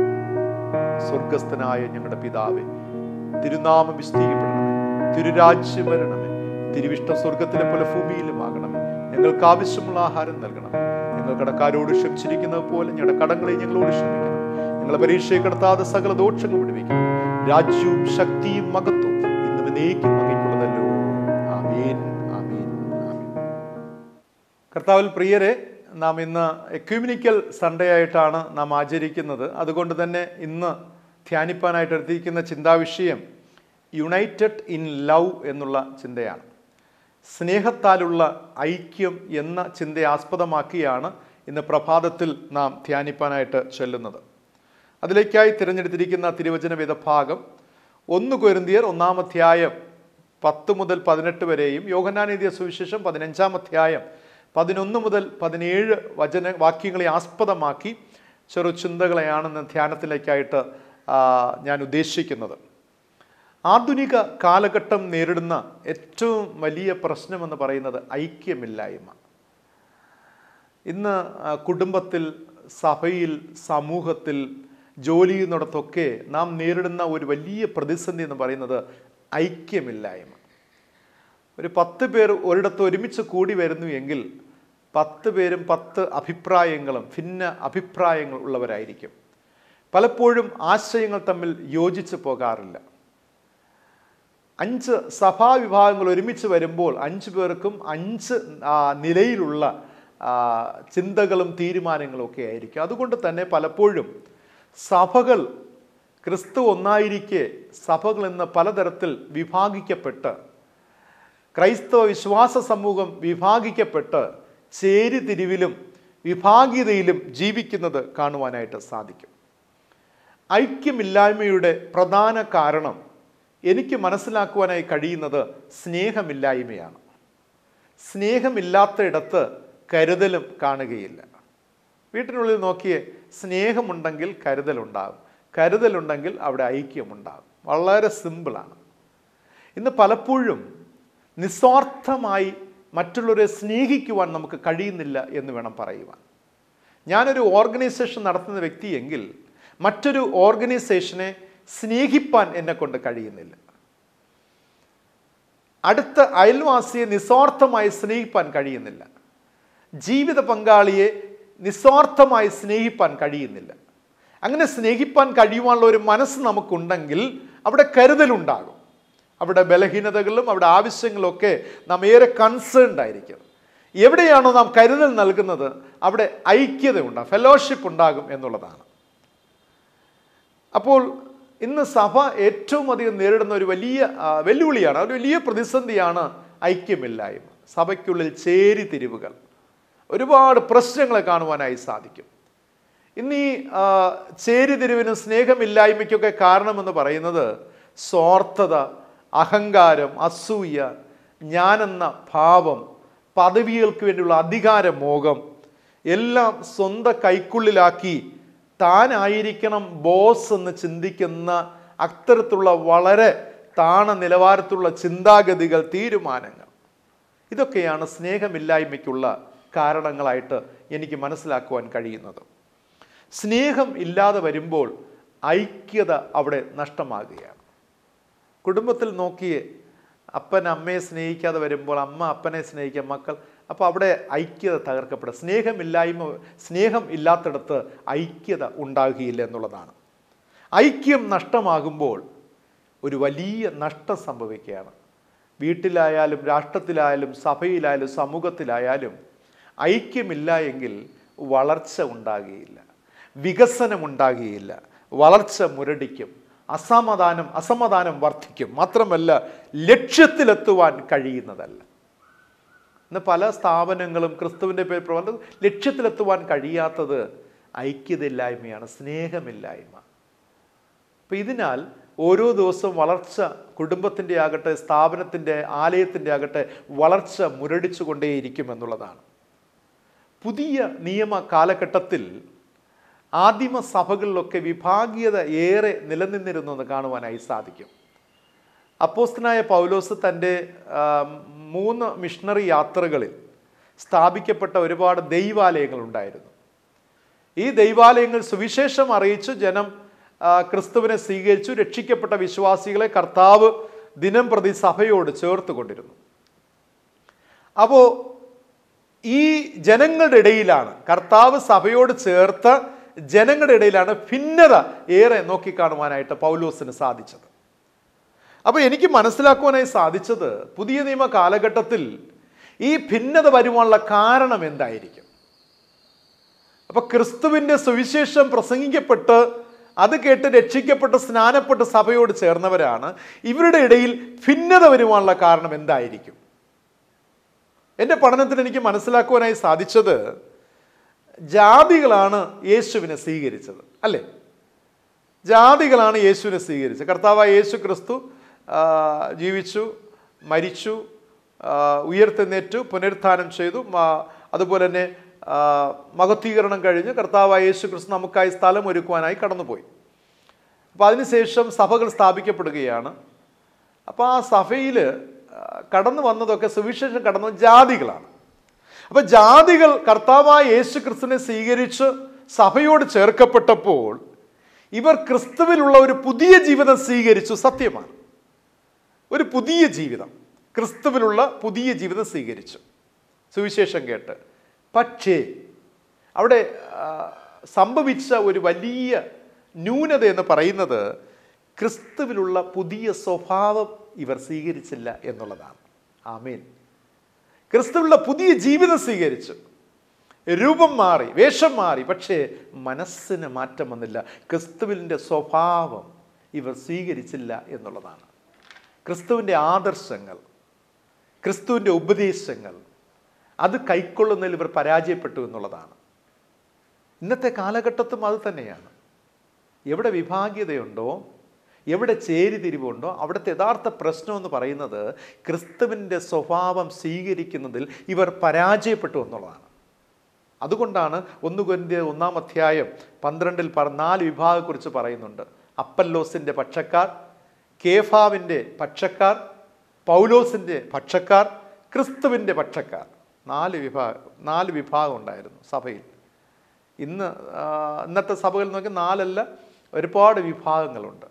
സ്വർഗസ്ഥനായ ഞങ്ങളുടെ പിതാവേ തിരുനാമം വിസ്തീകപ്പെടണമേ തിരുരാജ്യം വരണമേ തിരുവിഷ്ട സ്വർഗത്തിലെ പോലെ ഭൂമിയിലുമാകണമേ ഞങ്ങൾക്ക് ആവശ്യമുള്ള ആഹാരം നൽകണം ഞങ്ങൾ കടക്കാരോട് ക്ഷമിച്ചിരിക്കുന്നത് പോലെ ഞങ്ങളുടെ കടങ്ങളെ ഞങ്ങളോട് ക്ഷമിക്കണം ഞങ്ങളെ പരീക്ഷയെ കടത്താതെ സകല ദോഷങ്ങൾ വിടുവിക്കണം രാജ്യവും ശക്തിയും മകത്വം ഇന്നും എന്നേക്കും അങ്ങേക്കുള്ളതല്ലോ ആമേൻ ആമേൻ ആമേൻ കർത്താവിൽ പ്രിയരെ നാം ഇന്ന് എക്യൂമിനിക്കൽ സൺഡേ ആയിട്ടാണ് നാം ആചരിക്കുന്നത് അതുകൊണ്ട് തന്നെ ഇന്ന് ധ്യാനിപ്പാനായിട്ട് എടുത്തിരിക്കുന്ന ചിന്താവിഷയം യുണൈറ്റഡ് ഇൻ ലവ് എന്നുള്ള ചിന്തയാണ് സ്നേഹത്താലുള്ള ഐക്യം എന്ന ചിന്തയെ ആസ്പദമാക്കിയാണ് ഇന്ന് പ്രഭാതത്തിൽ നാം ധ്യാനിപ്പാനായിട്ട് ചൊല്ലുന്നത് അതിലേക്കായി തിരഞ്ഞെടുത്തിരിക്കുന്ന തിരുവചന വേദഭാഗം ഒന്ന് കൊരിന്തിയർ ഒന്നാം അധ്യായം പത്ത് മുതൽ പതിനെട്ട് വരെയും യോഹനാനീതിയ സുവിശേഷം പതിനഞ്ചാം അധ്യായം പതിനൊന്ന് മുതൽ പതിനേഴ് വചന വാക്യങ്ങളെ ആസ്പദമാക്കി ചെറു ചിന്തകളെയാണെന്ന് ധ്യാനത്തിലേക്കായിട്ട് ആ, ഞാൻ ഉദ്ദേശിക്കുന്നത് ആധുനിക കാലഘട്ടം നേരിടുന്ന ഏറ്റവും വലിയ പ്രശ്നമെന്ന് പറയുന്നത് ഐക്യമില്ലായ്മ ഇന്ന് ആ, കുടുംബത്തിൽ സഭയിൽ സമൂഹത്തിൽ ജോലി ചെയ്യുന്നിടത്തൊക്കെ നാം നേരിടുന്ന ഒരു വലിയ പ്രതിസന്ധി എന്ന് പറയുന്നത് ഐക്യമില്ലായ്മ ഒരു പത്ത് പേർ ഒരിടത്ത് ഒരുമിച്ച് കൂടി വരുന്നു എങ്കിൽ പത്ത് പേരും പത്ത് അഭിപ്രായങ്ങളും ഭിന്ന അഭിപ്രായങ്ങൾ ഉള്ളവരായിരിക്കും പലപ്പോഴും ആശയങ്ങൾ തമ്മിൽ യോജിച്ച് പോകാറില്ല അഞ്ച് സഭാവിഭാഗങ്ങൾ ഒരുമിച്ച് വരുമ്പോൾ അഞ്ച് പേർക്കും അഞ്ച് ആ, നിലയിലുള്ള ആ, ചിന്തകളും തീരുമാനങ്ങളും ഒക്കെ ആയിരിക്കും അതുകൊണ്ട് തന്നെ പലപ്പോഴും സഭകൾ ക്രിസ്തു ഒന്നായിരിക്കെ സഭകൾ എന്ന പലതരത്തിൽ വിഭാഗിക്കപ്പെട്ട് ക്രൈസ്തവ വിശ്വാസ സമൂഹം വിഭാഗിക്കപ്പെട്ട് ചേരിതിരിവിലും വിഭാഗീയതയിലും ജീവിക്കുന്നത് കാണുവാനായിട്ട് സാധിക്കും ഐക്യമില്ലായ്മയുടെ പ്രധാന കാരണം എനിക്ക് മനസ്സിലാക്കുവാനായി കഴിയുന്നത് സ്നേഹമില്ലായ്മയാണ് സ്നേഹമില്ലാത്തയിടത്ത് കരുതലും കാണുകയില്ല വീട്ടിനുള്ളിൽ നോക്കിയേ സ്നേഹമുണ്ടെങ്കിൽ കരുതലുണ്ടാകും കരുതലുണ്ടെങ്കിൽ അവിടെ ഐക്യമുണ്ടാകും വളരെ സിമ്പിളാണ് ഇന്ന് പലപ്പോഴും നിസ്വാർത്ഥമായി മറ്റുള്ളവരെ സ്നേഹിക്കുവാൻ നമുക്ക് കഴിയുന്നില്ല എന്ന് വേണം പറയുവാൻ ഞാനൊരു ഓർഗനൈസേഷൻ നടത്തുന്ന വ്യക്തിയെങ്കിൽ മറ്റൊരു ഓർഗനൈസേഷനെ സ്നേഹിപ്പാൻ എന്നെ കൊണ്ട് കഴിയുന്നില്ല അടുത്ത അയൽവാസിയെ നിസ്വാർത്ഥമായി സ്നേഹിപ്പാൻ കഴിയുന്നില്ല ജീവിത പങ്കാളിയെ നിസ്വാർത്ഥമായി സ്നേഹിപ്പാൻ കഴിയുന്നില്ല അങ്ങനെ സ്നേഹിപ്പാൻ കഴിയുവാനുള്ള ഒരു മനസ്സ് നമുക്കുണ്ടെങ്കിൽ അവിടെ കരുതലുണ്ടാകും അവിടെ ബലഹീനതകളിലും അവിടെ ആവശ്യങ്ങളിലും ഒക്കെ നാം ഏറെ കൺസേൺഡ് ആയിരിക്കും എവിടെയാണോ നാം കരുതൽ നൽകുന്നത് അവിടെ ഐക്യത ഉണ്ടാകും ഫെലോഷിപ്പ് ഉണ്ടാകും എന്നുള്ളതാണ് അപ്പോൾ ഇന്ന് സഭ ഏറ്റവും അധികം നേരിടുന്ന ഒരു വലിയ ആ, വെല്ലുവിളിയാണ് ഒരു വലിയ പ്രതിസന്ധിയാണ് ഐക്യമില്ലായ്മ സഭയ്ക്കുള്ളിൽ ചേരിതിരിവുകൾ ഒരുപാട് പ്രശ്നങ്ങളെ കാണുവാനായി സാധിക്കും ഇന്ന് ഈ ആ, ചേരിതിരിവിനും സ്നേഹമില്ലായ്മയ്ക്കൊക്കെ കാരണമെന്ന് പറയുന്നത് സ്വാർത്ഥത അഹങ്കാരം അസൂയ ഞാനെന്ന ഭാവം പദവികൾക്ക് വേണ്ടിയുള്ള അധികാരമോഹം എല്ലാം സ്വന്തം കൈക്കുള്ളിലാക്കി താനായിരിക്കണം ബോസ് എന്ന് ചിന്തിക്കുന്ന അത്തരത്തിലുള്ള വളരെ താണ നിലവാരത്തിലുള്ള ചിന്താഗതികൾ തീരുമാനങ്ങൾ ഇതൊക്കെയാണ് സ്നേഹമില്ലായ്മയ്ക്കുള്ള കാരണങ്ങളായിട്ട് എനിക്ക് മനസ്സിലാക്കുവാൻ കഴിയുന്നത് സ്നേഹം ഇല്ലാതെ വരുമ്പോൾ ഐക്യത അവിടെ നഷ്ടമാകുകയാണ് കുടുംബത്തിൽ നോക്കിയേ അപ്പൻ അമ്മയെ സ്നേഹിക്കാതെ വരുമ്പോൾ അമ്മ അപ്പനെ സ്നേഹിക്കുക മക്കൾ അപ്പോൾ അവിടെ ഐക്യത തകർക്കപ്പെടുക സ്നേഹമില്ലായ്മ സ്നേഹം ഇല്ലാത്തിടത്ത് ഐക്യത ഉണ്ടാകുകയില്ല എന്നുള്ളതാണ് ഐക്യം നഷ്ടമാകുമ്പോൾ ഒരു വലിയ നഷ്ടം സംഭവിക്കുകയാണ് വീട്ടിലായാലും രാഷ്ട്രത്തിലായാലും സഭയിലായാലും സമൂഹത്തിലായാലും ഐക്യമില്ല എങ്കിൽ വളർച്ച ഉണ്ടാകുകയില്ല വികസനം ഉണ്ടാകുകയില്ല വളർച്ച മുരടിക്കും അസമാധാനം അസമാധാനം വർദ്ധിക്കും മാത്രമല്ല ലക്ഷ്യത്തിലെത്തുവാൻ കഴിയുന്നതല്ല ഇന്ന് പല സ്ഥാപനങ്ങളും ക്രിസ്തുവിൻ്റെ പേര് പ്രവർത്തനം ലക്ഷ്യത്തിലെത്തുവാൻ കഴിയാത്തത് ഐക്യതയില്ലായ്മയാണ് സ്നേഹമില്ലായ്മ അപ്പം ഇതിനാൽ ഓരോ ദിവസവും വളർച്ച കുടുംബത്തിൻ്റെ ആകട്ടെ സ്ഥാപനത്തിൻ്റെ ആലയത്തിൻ്റെ ആകട്ടെ വളർച്ച മുരടിച്ചു കൊണ്ടേയിരിക്കും എന്നുള്ളതാണ് പുതിയ നിയമ കാലഘട്ടത്തിൽ ആദിമ സഭകളിലൊക്കെ വിഭാഗീയത ഏറെ നിലനിന്നിരുന്നു എന്ന് കാണുവാനായി സാധിക്കും അപ്പോസ്തനായ പൗലോസ് തൻ്റെ ആ, മൂന്ന് മിഷണറി യാത്രകളിൽ സ്ഥാപിക്കപ്പെട്ട ഒരുപാട് ദൈവാലയങ്ങൾ ഉണ്ടായിരുന്നു ഈ ദൈവാലയങ്ങൾ സുവിശേഷം അറിയിച്ചു ജനം ആ, ക്രിസ്തുവിനെ സ്വീകരിച്ചു രക്ഷിക്കപ്പെട്ട വിശ്വാസികളെ കർത്താവ് ദിനം പ്രതി സഭയോട് ചേർത്ത് കൊണ്ടിരുന്നു അപ്പോൾ ഈ ജനങ്ങളുടെ ഇടയിലാണ് കർത്താവ് സഭയോട് ചേർത്ത് ജനങ്ങളുടെ ഇടയിലാണ് ഭിന്നത ഏറെ നോക്കിക്കാണുവാനായിട്ട് പൗലോസിന് സാധിച്ചത് അപ്പോൾ എനിക്ക് മനസ്സിലാക്കുവാനായി സാധിച്ചത് പുതിയ നിയമ കാലഘട്ടത്തിൽ ഈ ഭിന്നത വരുവാനുള്ള കാരണം എന്തായിരിക്കും അപ്പൊ ക്രിസ്തുവിന്റെ സുവിശേഷം പ്രസംഗിക്കപ്പെട്ട് അത് കേട്ട് രക്ഷിക്കപ്പെട്ട് സ്നാനപ്പെട്ട് സഭയോട് ചേർന്നവരാണ് ഇവരുടെ ഇടയിൽ ഭിന്നത വരുവാനുള്ള കാരണം എന്തായിരിക്കും എൻ്റെ പഠനത്തിൽ എനിക്ക് മനസ്സിലാക്കുവാനായി സാധിച്ചത് ജാതികളാണ് യേശുവിനെ സ്വീകരിച്ചത് അല്ലേ ജാതികളാണ് യേശുവിനെ സ്വീകരിച്ചത് കർത്താവായ യേശു ക്രിസ്തു ആ, ജീവിച്ചു മരിച്ചു ആ, ഉയർത്തെന്നേറ്റു പുനരുത്ഥാനം ചെയ്തു മ- അതുപോലെ തന്നെ ആ, മഹത്വീകരണം കഴിഞ്ഞ് കർത്താവായ യേശു ക്രിസ്തു നമുക്കായി സ്ഥലം ഒരുക്കുവാനായി കടന്നുപോയി അപ്പോൾ അതിനുശേഷം സഭകൾ സ്ഥാപിക്കപ്പെടുകയാണ് അപ്പോൾ ആ സഭയിൽ കടന്നു വന്നതൊക്കെ സുവിശേഷം കടന്നു വന്ന ജാതികളാണ് അപ്പോൾ ജാതികൾ കർത്താവായ യേശു ക്രിസ്തുവിനെ സ്വീകരിച്ച് സഭയോട് ചേർക്കപ്പെട്ടപ്പോൾ ഇവർ ക്രിസ്തുവിലുള്ള ഒരു പുതിയ ജീവിതം സ്വീകരിച്ചു സത്യമാണ് ഒരു പുതിയ ജീവിതം ക്രിസ്തുവിലുള്ള പുതിയ ജീവിതം സ്വീകരിച്ചു സുവിശേഷം കേട്ട് പക്ഷേ അവിടെ ആ, സംഭവിച്ച ഒരു വലിയ ന്യൂനത എന്ന് പറയുന്നത് ക്രിസ്തുവിലുള്ള പുതിയ സ്വഭാവം ഇവർ സ്വീകരിച്ചില്ല എന്നുള്ളതാണ് ആമേൻ ക്രിസ്തുവിലുള്ള പുതിയ ജീവിതം സ്വീകരിച്ചു രൂപം മാറി വേഷം മാറി പക്ഷേ മനസ്സിന് മാറ്റം വന്നില്ല ക്രിസ്തുവിൻ്റെ സ്വഭാവം ഇവർ സ്വീകരിച്ചില്ല എന്നുള്ളതാണ് ക്രിസ്തുവിൻ്റെ ആദർശങ്ങൾ ക്രിസ്തുവിൻ്റെ ഉപദേശങ്ങൾ അത് കൈക്കൊള്ളുന്നതിൽ ഇവർ പരാജയപ്പെട്ടു എന്നുള്ളതാണ് ഇന്നത്തെ കാലഘട്ടത്തും അത് തന്നെയാണ് എവിടെ വിഭാഗീയതയുണ്ടോ എവിടെ ചേരിതിരിവുണ്ടോ അവിടുത്തെ യഥാർത്ഥ പ്രശ്നം എന്ന് പറയുന്നത് ക്രിസ്തുവിൻ്റെ സ്വഭാവം സ്വീകരിക്കുന്നതിൽ ഇവർ പരാജയപ്പെട്ടു എന്നുള്ളതാണ് അതുകൊണ്ടാണ് ഒന്ന് കൊരിന്ത്യർ ഒന്നാം അധ്യായം പന്ത്രണ്ടിൽ പറ നാല് വിഭാഗത്തെക്കുറിച്ച് പറയുന്നുണ്ട് അപ്പല്ലോസിൻ്റെ പക്ഷക്കാർ കേഫാവിൻ്റെ പക്ഷക്കാർ പൗലോസിൻ്റെ പക്ഷക്കാർ ക്രിസ്തുവിൻ്റെ പക്ഷക്കാർ നാല് വിഭാഗം നാല് വിഭാഗം ഉണ്ടായിരുന്നു സഭയിൽ ഇന്ന് ആ, ഇന്നത്തെ സഭകളിൽ നോക്കി നാലല്ല ഒരുപാട് വിഭാഗങ്ങളുണ്ട്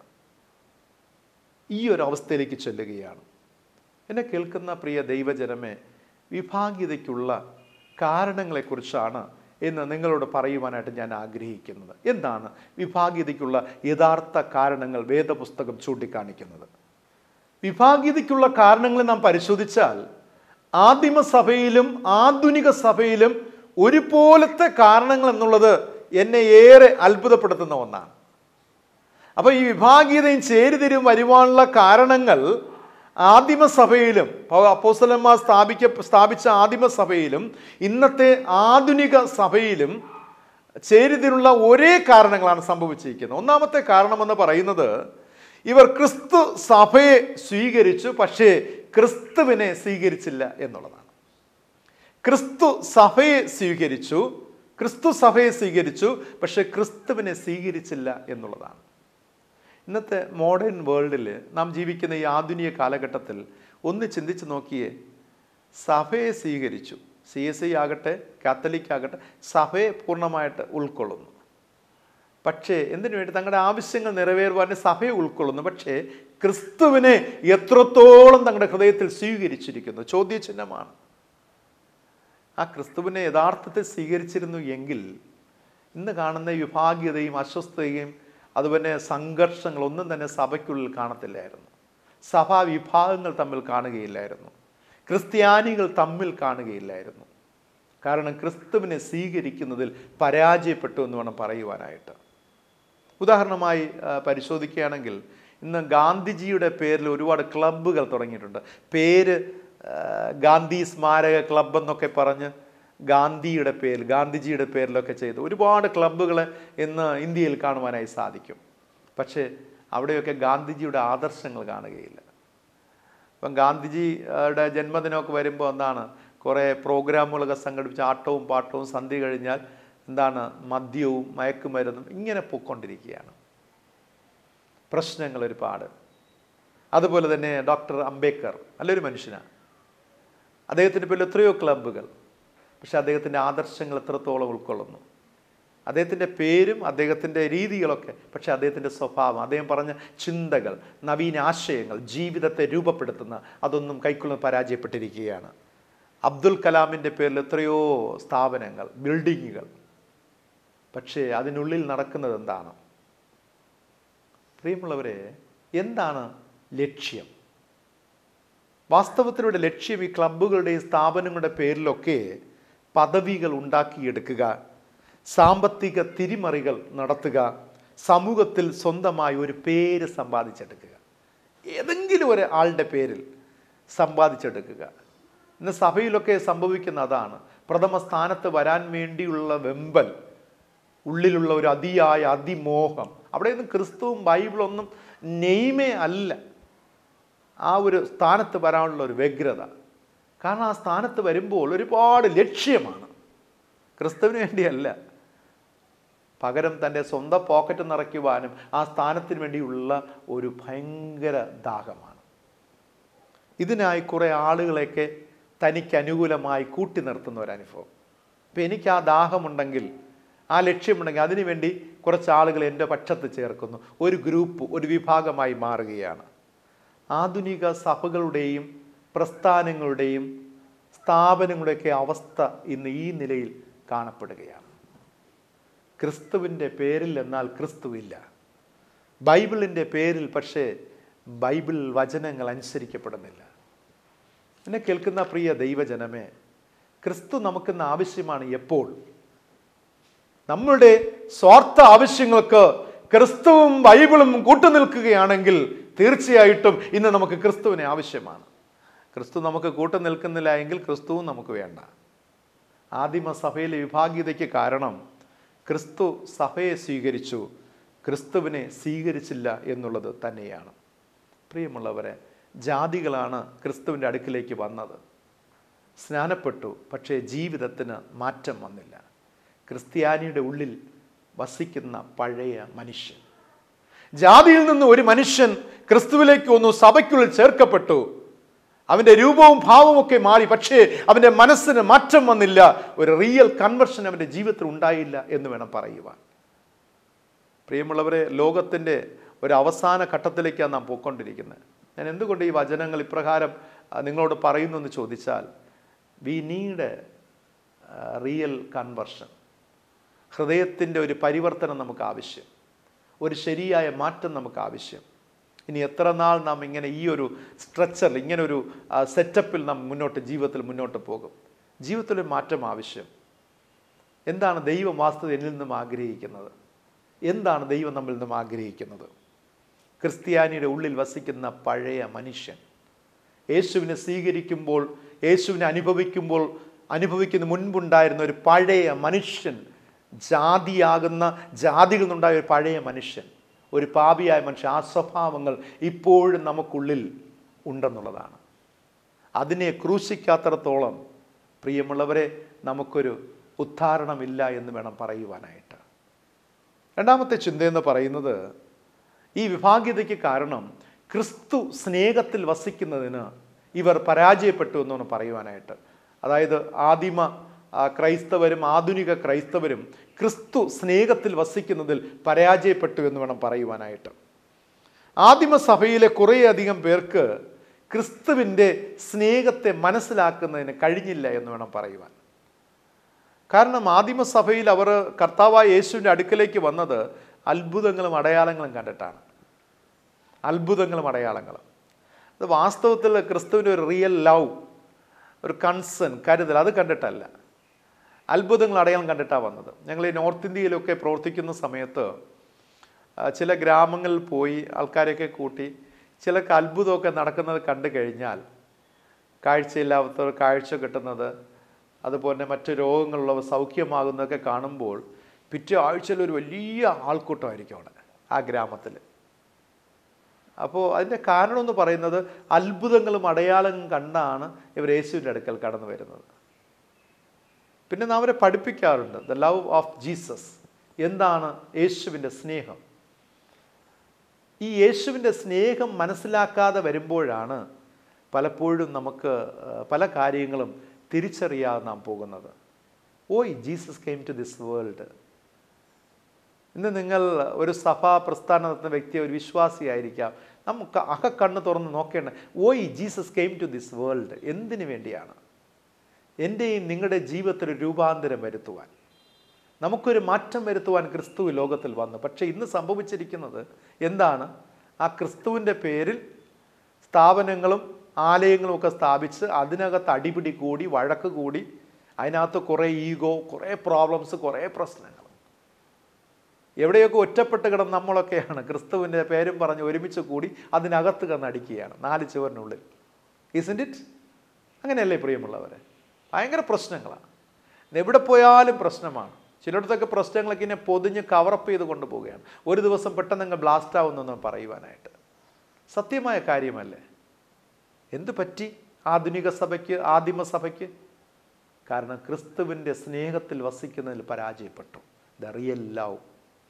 ഈ ഒരു അവസ്ഥയിലേക്ക് ചെല്ലുകയാണ് എന്നെ കേൾക്കുന്ന പ്രിയ ദൈവജനമേ വിഭാഗീയതയ്ക്കുള്ള കാരണങ്ങളെക്കുറിച്ചാണ് ഇന്ന് നിങ്ങളോട് പറയുവാനായിട്ട് ഞാൻ ആഗ്രഹിക്കുന്നത് എന്താണ് വിഭാഗീയതയ്ക്കുള്ള യഥാർത്ഥ കാരണങ്ങൾ വേദപുസ്തകം ചൂണ്ടിക്കാണിക്കുന്നത് വിഭാഗീയതയ്ക്കുള്ള കാരണങ്ങൾ നാം പരിശോധിച്ചാൽ ആദിമസഭയിലും ആധുനിക സഭയിലും ഒരുപോലത്തെ കാരണങ്ങൾ എന്നുള്ളത് എന്നെ ഏറെ അത്ഭുതപ്പെടുത്തുന്ന ഒന്നാണ് അപ്പോൾ ഈ വിഭാഗീയതയും ചേരിതിരും വരുവാനുള്ള കാരണങ്ങൾ ആദിമസഭയിലും അപ്പോസ്തലന്മാർ സ്ഥാപിക്ക സ്ഥാപിച്ച ആദിമസഭയിലും ഇന്നത്തെ ആധുനിക സഭയിലും ചേരിതിരുള്ള ഒരേ കാരണങ്ങളാണ് സംഭവിച്ചിരിക്കുന്നത് ഒന്നാമത്തെ കാരണമെന്ന് പറയുന്നത് ഇവർ ക്രിസ്തു സഭയെ സ്വീകരിച്ചു പക്ഷേ ക്രിസ്തുവിനെ സ്വീകരിച്ചില്ല എന്നുള്ളതാണ് ക്രിസ്തു സഭയെ സ്വീകരിച്ചു ക്രിസ്തു സഭയെ സ്വീകരിച്ചു പക്ഷേ ക്രിസ്തുവിനെ സ്വീകരിച്ചില്ല എന്നുള്ളതാണ് ഇന്നത്തെ മോഡേൺ വേൾഡിൽ നാം ജീവിക്കുന്ന ഈ ആധുനിക കാലഘട്ടത്തിൽ ഒന്ന് ചിന്തിച്ച് നോക്കിയേ സഭയെ സ്വീകരിച്ചു സി എസ് ഐ ആകട്ടെ കാത്തലിക് ആകട്ടെ സഭയെ പൂർണ്ണമായിട്ട് ഉൾക്കൊള്ളുന്നു പക്ഷേ എന്തിനു വേണ്ടി തങ്ങളുടെ ആവശ്യങ്ങൾ നിറവേറുവാൻ സഭയെ ഉൾക്കൊള്ളുന്നു പക്ഷേ ക്രിസ്തുവിനെ എത്രത്തോളം തങ്ങളുടെ ഹൃദയത്തിൽ സ്വീകരിച്ചിരിക്കുന്നു ചോദ്യചിഹ്നമാണ് ആ ക്രിസ്തുവിനെ യഥാർത്ഥത്തിൽ സ്വീകരിച്ചിരുന്നു എങ്കിൽ ഇന്ന് കാണുന്ന ഈ വിഭാഗീയതയും അസ്വസ്ഥതയും അതുപോലെ സംഘർഷങ്ങളൊന്നും തന്നെ സഭയ്ക്കുള്ളിൽ കാണത്തില്ലായിരുന്നു സഭാ വിഭാഗങ്ങൾ തമ്മിൽ കാണുകയില്ലായിരുന്നു ക്രിസ്ത്യാനികൾ തമ്മിൽ കാണുകയില്ലായിരുന്നു കാരണം ക്രിസ്തുവിനെ സ്വീകരിക്കുന്നതിൽ പരാജയപ്പെട്ടു എന്ന് വേണം പറയുവാനായിട്ട് ഉദാഹരണമായി ആ, പരിശോധിക്കുകയാണെങ്കിൽ ഇന്ന് ഗാന്ധിജിയുടെ പേരിൽ ഒരുപാട് ക്ലബ്ബുകൾ തുടങ്ങിയിട്ടുണ്ട് പേര് ആ, ഗാന്ധി സ്മാരക ക്ലബ്ബ് എന്നൊക്കെ പറഞ്ഞ് ഗാന്ധിയുടെ പേരിൽ ഗാന്ധിജിയുടെ പേരിലൊക്കെ ചെയ്ത് ഒരുപാട് ക്ലബ്ബുകൾ ഇന്ന് ഇന്ത്യയിൽ കാണുവാനായി സാധിക്കും പക്ഷേ അവിടെയൊക്കെ ഗാന്ധിജിയുടെ ആദർശങ്ങൾ കാണുകയില്ല ഇപ്പം ഗാന്ധിജിയുടെ ജന്മദിനമൊക്കെ വരുമ്പോൾ എന്താണ് കുറേ പ്രോഗ്രാമുകളൊക്കെ സംഘടിപ്പിച്ച് ആട്ടവും പാട്ടവും സന്ധ്യ കഴിഞ്ഞാൽ എന്താണ് മദ്യവും മയക്കുമരുന്നും ഇങ്ങനെ പൊയ്ക്കൊണ്ടിരിക്കുകയാണ് പ്രശ്നങ്ങൾ ഒരുപാട് അതുപോലെ തന്നെ ഡോക്ടർ അംബേദ്കർ നല്ലൊരു മനുഷ്യനാണ് അദ്ദേഹത്തിൻ്റെ പേരിൽ എത്രയോ ക്ലബ്ബുകൾ പക്ഷെ അദ്ദേഹത്തിൻ്റെ ആദർശങ്ങൾ എത്രത്തോളം ഉൾക്കൊള്ളുന്നു അദ്ദേഹത്തിൻ്റെ പേരും അദ്ദേഹത്തിൻ്റെ രീതികളൊക്കെ പക്ഷേ അദ്ദേഹത്തിൻ്റെ സ്വഭാവം അദ്ദേഹം പറഞ്ഞ ചിന്തകൾ നവീന ആശയങ്ങൾ ജീവിതത്തെ രൂപപ്പെടുത്തുന്ന അതൊന്നും കൈക്കൊള്ളുന്ന പരാജയപ്പെട്ടിരിക്കുകയാണ് അബ്ദുൽ കലാമിൻ്റെ പേരിൽ എത്രയോ സ്ഥാപനങ്ങൾ ബിൽഡിങ്ങുകൾ പക്ഷേ അതിനുള്ളിൽ നടക്കുന്നത് എന്താണ് പ്രിയമുള്ളവരെ എന്താണ് ലക്ഷ്യം വാസ്തവത്തിലൂടെ ലക്ഷ്യം ഈ ക്ലബ്ബുകളുടെയും സ്ഥാപനങ്ങളുടെ പേരിലൊക്കെ പദവികൾ ഉണ്ടാക്കിയെടുക്കുക സാമ്പത്തിക തിരിമറികൾ നടത്തുക സമൂഹത്തിൽ സ്വന്തമായി ഒരു പേര് സമ്പാദിച്ചെടുക്കുക ഏതെങ്കിലും ഒരു ആളുടെ പേരിൽ സമ്പാദിച്ചെടുക്കുക ഇന്ന് സഭയിലൊക്കെ സംഭവിക്കുന്ന അതാണ് പ്രഥമ സ്ഥാനത്ത് വരാൻ വേണ്ടിയുള്ള വെമ്പൽ ഉള്ളിലുള്ള ഒരു അതിയായ അതിമോഹം അവിടെയൊന്നും ക്രിസ്തുവും ബൈബിളൊന്നും നെയ്മേ അല്ല ആ ഒരു സ്ഥാനത്ത് വരാനുള്ള ഒരു വ്യഗ്രത കാരണം ആ സ്ഥാനത്ത് വരുമ്പോൾ ഒരുപാട് ലക്ഷ്യമാണ് ക്രിസ്തുവിന് വേണ്ടിയല്ല പകരം തൻ്റെ സ്വന്തം പോക്കറ്റ് നിറയ്ക്കുവാനും ആ സ്ഥാനത്തിന് വേണ്ടിയുള്ള ഒരു ഭയങ്കര ദാഹമാണ് ഇതിനായി കുറേ ആളുകളെയൊക്കെ തനിക്ക് അനുകൂലമായി കൂട്ടി നിർത്തുന്ന ഒരു അനുഭവം ഇപ്പം എനിക്ക് ആ ദാഹമുണ്ടെങ്കിൽ ആ ലക്ഷ്യമുണ്ടെങ്കിൽ അതിനുവേണ്ടി കുറച്ച് ആളുകൾ എൻ്റെ പക്ഷത്ത് ചേർക്കുന്നു ഒരു ഗ്രൂപ്പ് ഒരു വിഭാഗമായി മാറുകയാണ് ആധുനിക സഭകളുടെയും പ്രസ്ഥാനങ്ങളുടെയും സ്ഥാപനങ്ങളുടെയൊക്കെ അവസ്ഥ ഇന്ന് ഈ നിലയിൽ കാണപ്പെടുകയാണ് ക്രിസ്തുവിൻ്റെ പേരിൽ എന്നാൽ ക്രിസ്തുവില്ല ബൈബിളിൻ്റെ പേരിൽ പക്ഷേ ബൈബിൾ വചനങ്ങൾ അനുസരിക്കപ്പെടുന്നില്ല എന്നെ കേൾക്കുന്ന പ്രിയ ദൈവജനമേ ക്രിസ്തു നമുക്കിന്ന് ആവശ്യമാണ് എപ്പോൾ നമ്മളുടെ സ്വാർത്ഥ ആവശ്യങ്ങൾക്ക് ക്രിസ്തുവും ബൈബിളും കൂട്ടുനിൽക്കുകയാണെങ്കിൽ തീർച്ചയായിട്ടും ഇന്ന് നമുക്ക് ക്രിസ്തുവിനെ ആവശ്യമാണ് ക്രിസ്തു നമുക്ക് കൂട്ടുനിൽക്കുന്നില്ല എങ്കിൽ ക്രിസ്തുവും നമുക്ക് വേണ്ട ആദിമ സഭയിലെ വിഭാഗീയതയ്ക്ക് കാരണം ക്രിസ്തു സഭയെ സ്വീകരിച്ചു ക്രിസ്തുവിനെ സ്വീകരിച്ചില്ല എന്നുള്ളത് തന്നെയാണ് പ്രിയമുള്ളവരെ ജാതികളാണ് ക്രിസ്തുവിൻ്റെ അടുക്കിലേക്ക് വന്നത് സ്നാനപ്പെട്ടു പക്ഷേ ജീവിതത്തിന് മാറ്റം വന്നില്ല ക്രിസ്ത്യാനിയുടെ ഉള്ളിൽ വസിക്കുന്ന പഴയ മനുഷ്യൻ ജാതിയിൽ നിന്ന് ഒരു മനുഷ്യൻ ക്രിസ്തുവിലേക്ക് വന്നു സഭയ്ക്കുള്ളിൽ ചേർക്കപ്പെട്ടു അവൻ്റെ രൂപവും ഭാവവും ഒക്കെ മാറി പക്ഷേ അവൻ്റെ മനസ്സിന് മാറ്റം വന്നില്ല ഒരു റിയൽ കൺവെർഷൻ അവൻ്റെ ജീവിതത്തിൽ ഉണ്ടായില്ല എന്ന് വേണം പറയുവാൻ പ്രിയമുള്ളവരെ ലോകത്തിൻ്റെ ഒരു അവസാന ഘട്ടത്തിലേക്കാണ് നാം പോയിക്കൊണ്ടിരിക്കുന്നത് ഞാൻ എന്തുകൊണ്ട് ഈ വചനങ്ങൾ ഇപ്രകാരം ആ, നിങ്ങളോട് പറയുന്നു എന്ന് ചോദിച്ചാൽ വി നീഡ് റിയൽ കൺവെർഷൻ ഹൃദയത്തിൻ്റെ ഒരു പരിവർത്തനം നമുക്ക് ആവശ്യം ഒരു ശരിയായ മാറ്റം നമുക്ക് ആവശ്യം ഇനി എത്ര നാൾ നാം ഇങ്ങനെ ഈ ഒരു സ്ട്രക്ചറിൽ ഇങ്ങനെ ഒരു സെറ്റപ്പിൽ നാം മുന്നോട്ട് ജീവിതത്തിൽ മുന്നോട്ട് പോകും ജീവിതത്തിൽ ഒരു മാറ്റം ആവശ്യം എന്താണ് ദൈവം വാസ്തവ എന്നിൽ നിന്നും ആഗ്രഹിക്കുന്നത് എന്താണ് ദൈവം നമ്മിൽ നിന്നും ആഗ്രഹിക്കുന്നത് ക്രിസ്ത്യാനിയുടെ ഉള്ളിൽ വസിക്കുന്ന പഴയ മനുഷ്യൻ യേശുവിനെ സ്വീകരിക്കുമ്പോൾ യേശുവിനെ അനുഭവിക്കുമ്പോൾ അനുഭവിക്കുന്ന മുൻപുണ്ടായിരുന്ന ഒരു പഴയ മനുഷ്യൻ ജാതിയാകുന്ന ജാതികളിൽ നിന്നുണ്ടായ ഒരു പഴയ മനുഷ്യൻ ഒരു പാപിയായ മനുഷ്യൻ ആ സ്വഭാവങ്ങൾ ഇപ്പോഴും നമുക്കുള്ളിൽ ഉണ്ടെന്നുള്ളതാണ് അതിനെ ക്രൂശിക്കാത്തിടത്തോളം പ്രിയമുള്ളവരെ നമുക്കൊരു ഉദ്ധാരണമില്ല എന്ന് വേണം പറയുവാനായിട്ട് രണ്ടാമത്തെ ചിന്തയെന്ന് പറയുന്നത് ഈ വിഭാഗ്യതയ്ക്ക് കാരണം ക്രിസ്തു സ്നേഹത്തിൽ വസിക്കുന്നതിന് ഇവർ പരാജയപ്പെട്ടു എന്നാണ് പറയുവാനായിട്ട് അതായത് ആദിമ ആ, ക്രൈസ്തവരും ആധുനിക ക്രൈസ്തവരും ക്രിസ്തു സ്നേഹത്തിൽ വസിക്കുന്നതിൽ പരാജയപ്പെട്ടു എന്ന് വേണം പറയുവാനായിട്ട് ആദിമസഭയിലെ കുറേയധികം പേർക്ക് ക്രിസ്തുവിൻ്റെ സ്നേഹത്തെ മനസ്സിലാക്കുന്നതിന് കഴിഞ്ഞില്ല എന്ന് വേണം പറയുവാൻ കാരണം ആദിമസഭയിൽ അവർ കർത്താവായ യേശുവിൻ്റെ അടുക്കലേക്ക് വന്നത് അത്ഭുതങ്ങളും അടയാളങ്ങളും കണ്ടിട്ടാണ് അത്ഭുതങ്ങളും അടയാളങ്ങളും അത് വാസ്തവത്തിൽ ക്രിസ്തുവിൻ്റെ ഒരു റിയൽ ലവ് ഒരു കൺസേൺ കരുതൽ അത് കണ്ടിട്ടല്ല അത്ഭുതങ്ങൾ അടയാളം കണ്ടിട്ടാണ് വന്നത് ഞങ്ങൾ ഈ നോർത്ത് ഇന്ത്യയിലൊക്കെ പ്രവർത്തിക്കുന്ന സമയത്ത് ആ, ചില ഗ്രാമങ്ങളിൽ പോയി ആൾക്കാരെയൊക്കെ കൂട്ടി ചില അത്ഭുതമൊക്കെ നടക്കുന്നത് കണ്ടു കഴിഞ്ഞാൽ കാഴ്ചയില്ലാത്തവർ കാഴ്ച കിട്ടുന്നത് അതുപോലെ മറ്റു രോഗങ്ങളുള്ളവർ സൗഖ്യമാകുന്നതൊക്കെ കാണുമ്പോൾ പിറ്റേ ആഴ്ചയിൽ ഒരു വലിയ ആൾക്കൂട്ടമായിരിക്കും അവിടെ ആ ഗ്രാമത്തിൽ അപ്പോൾ അതിൻ്റെ കാരണം എന്ന് പറയുന്നത് അത്ഭുതങ്ങളും അടയാളങ്ങളും കണ്ടാണ് ഇവർ യേശുവിൻ്റെ അടുക്കൽ കടന്നു വരുന്നത് പിന്നെ നാം അവരെ പഠിപ്പിക്കാറുണ്ട് ദ ലവ് ഓഫ് ജീസസ് എന്താണ് യേശുവിൻ്റെ സ്നേഹം ഈ യേശുവിൻ്റെ സ്നേഹം മനസ്സിലാക്കാതെ വരുമ്പോഴാണ് പലപ്പോഴും നമുക്ക് ആ, പല കാര്യങ്ങളും തിരിച്ചറിയാതെ നാം പോകുന്നത് ഓയ് Jesus came to this world ഇന്ന് നിങ്ങൾ ഒരു സഭാ പ്രസ്ഥാനം നടത്തുന്ന വ്യക്തി ഒരു വിശ്വാസിയായിരിക്കാം നമുക്ക് അക കണ്ണ് തുറന്ന് നോക്കേണ്ട ഓയ് Jesus came to this world എന്തിനു വേണ്ടിയാണ് എൻ്റെയും നിങ്ങളുടെ ജീവിതത്തിൽ ഒരു രൂപാന്തരം വരുത്തുവാൻ നമുക്കൊരു മാറ്റം വരുത്തുവാൻ ക്രിസ്തു ഈ ലോകത്തിൽ വന്നു പക്ഷേ ഇന്ന് സംഭവിച്ചിരിക്കുന്നത് എന്താണ് ആ ക്രിസ്തുവിൻ്റെ പേരിൽ സ്ഥാപനങ്ങളും ആലയങ്ങളും ഒക്കെ സ്ഥാപിച്ച് അതിനകത്ത് അടിപിടി കൂടി വഴക്ക് കൂടി അതിനകത്ത് കുറേ ഈഗോ കുറേ പ്രോബ്ലംസ് കുറേ പ്രശ്നങ്ങൾ എവിടെയൊക്കെ ഒറ്റപ്പെട്ട് കിടന്ന് നമ്മളൊക്കെയാണ് ക്രിസ്തുവിൻ്റെ പേരും പറഞ്ഞ് ഒരുമിച്ച് കൂടി അതിനകത്ത് കന്നടിക്കുകയാണ് നാല് ചുവരിനുള്ളിൽ ഇസിൻറ്റ് ഇറ്റ് അങ്ങനെയല്ലേ പ്രിയമുള്ളവരെ ഭയങ്കര പ്രശ്നങ്ങളാണ് ഇന്ന് എവിടെ പോയാലും പ്രശ്നമാണ് ചിലയിടത്തൊക്കെ പ്രശ്നങ്ങളൊക്കെ ഇങ്ങനെ പൊതിഞ്ഞ് കവറപ്പ് ചെയ്ത് കൊണ്ടുപോവുകയാണ് ഒരു ദിവസം പെട്ടെന്ന് അങ്ങ് ബ്ലാസ്റ്റ് ആവുന്നെന്ന് പറയുവാനായിട്ട് സത്യമായ കാര്യമല്ലേ എന്ത് പറ്റി ആധുനിക സഭയ്ക്ക് ആദിമ സഭയ്ക്ക് കാരണം ക്രിസ്തുവിൻ്റെ സ്നേഹത്തിൽ വസിക്കുന്നതിൽ പരാജയപ്പെട്ടു the real love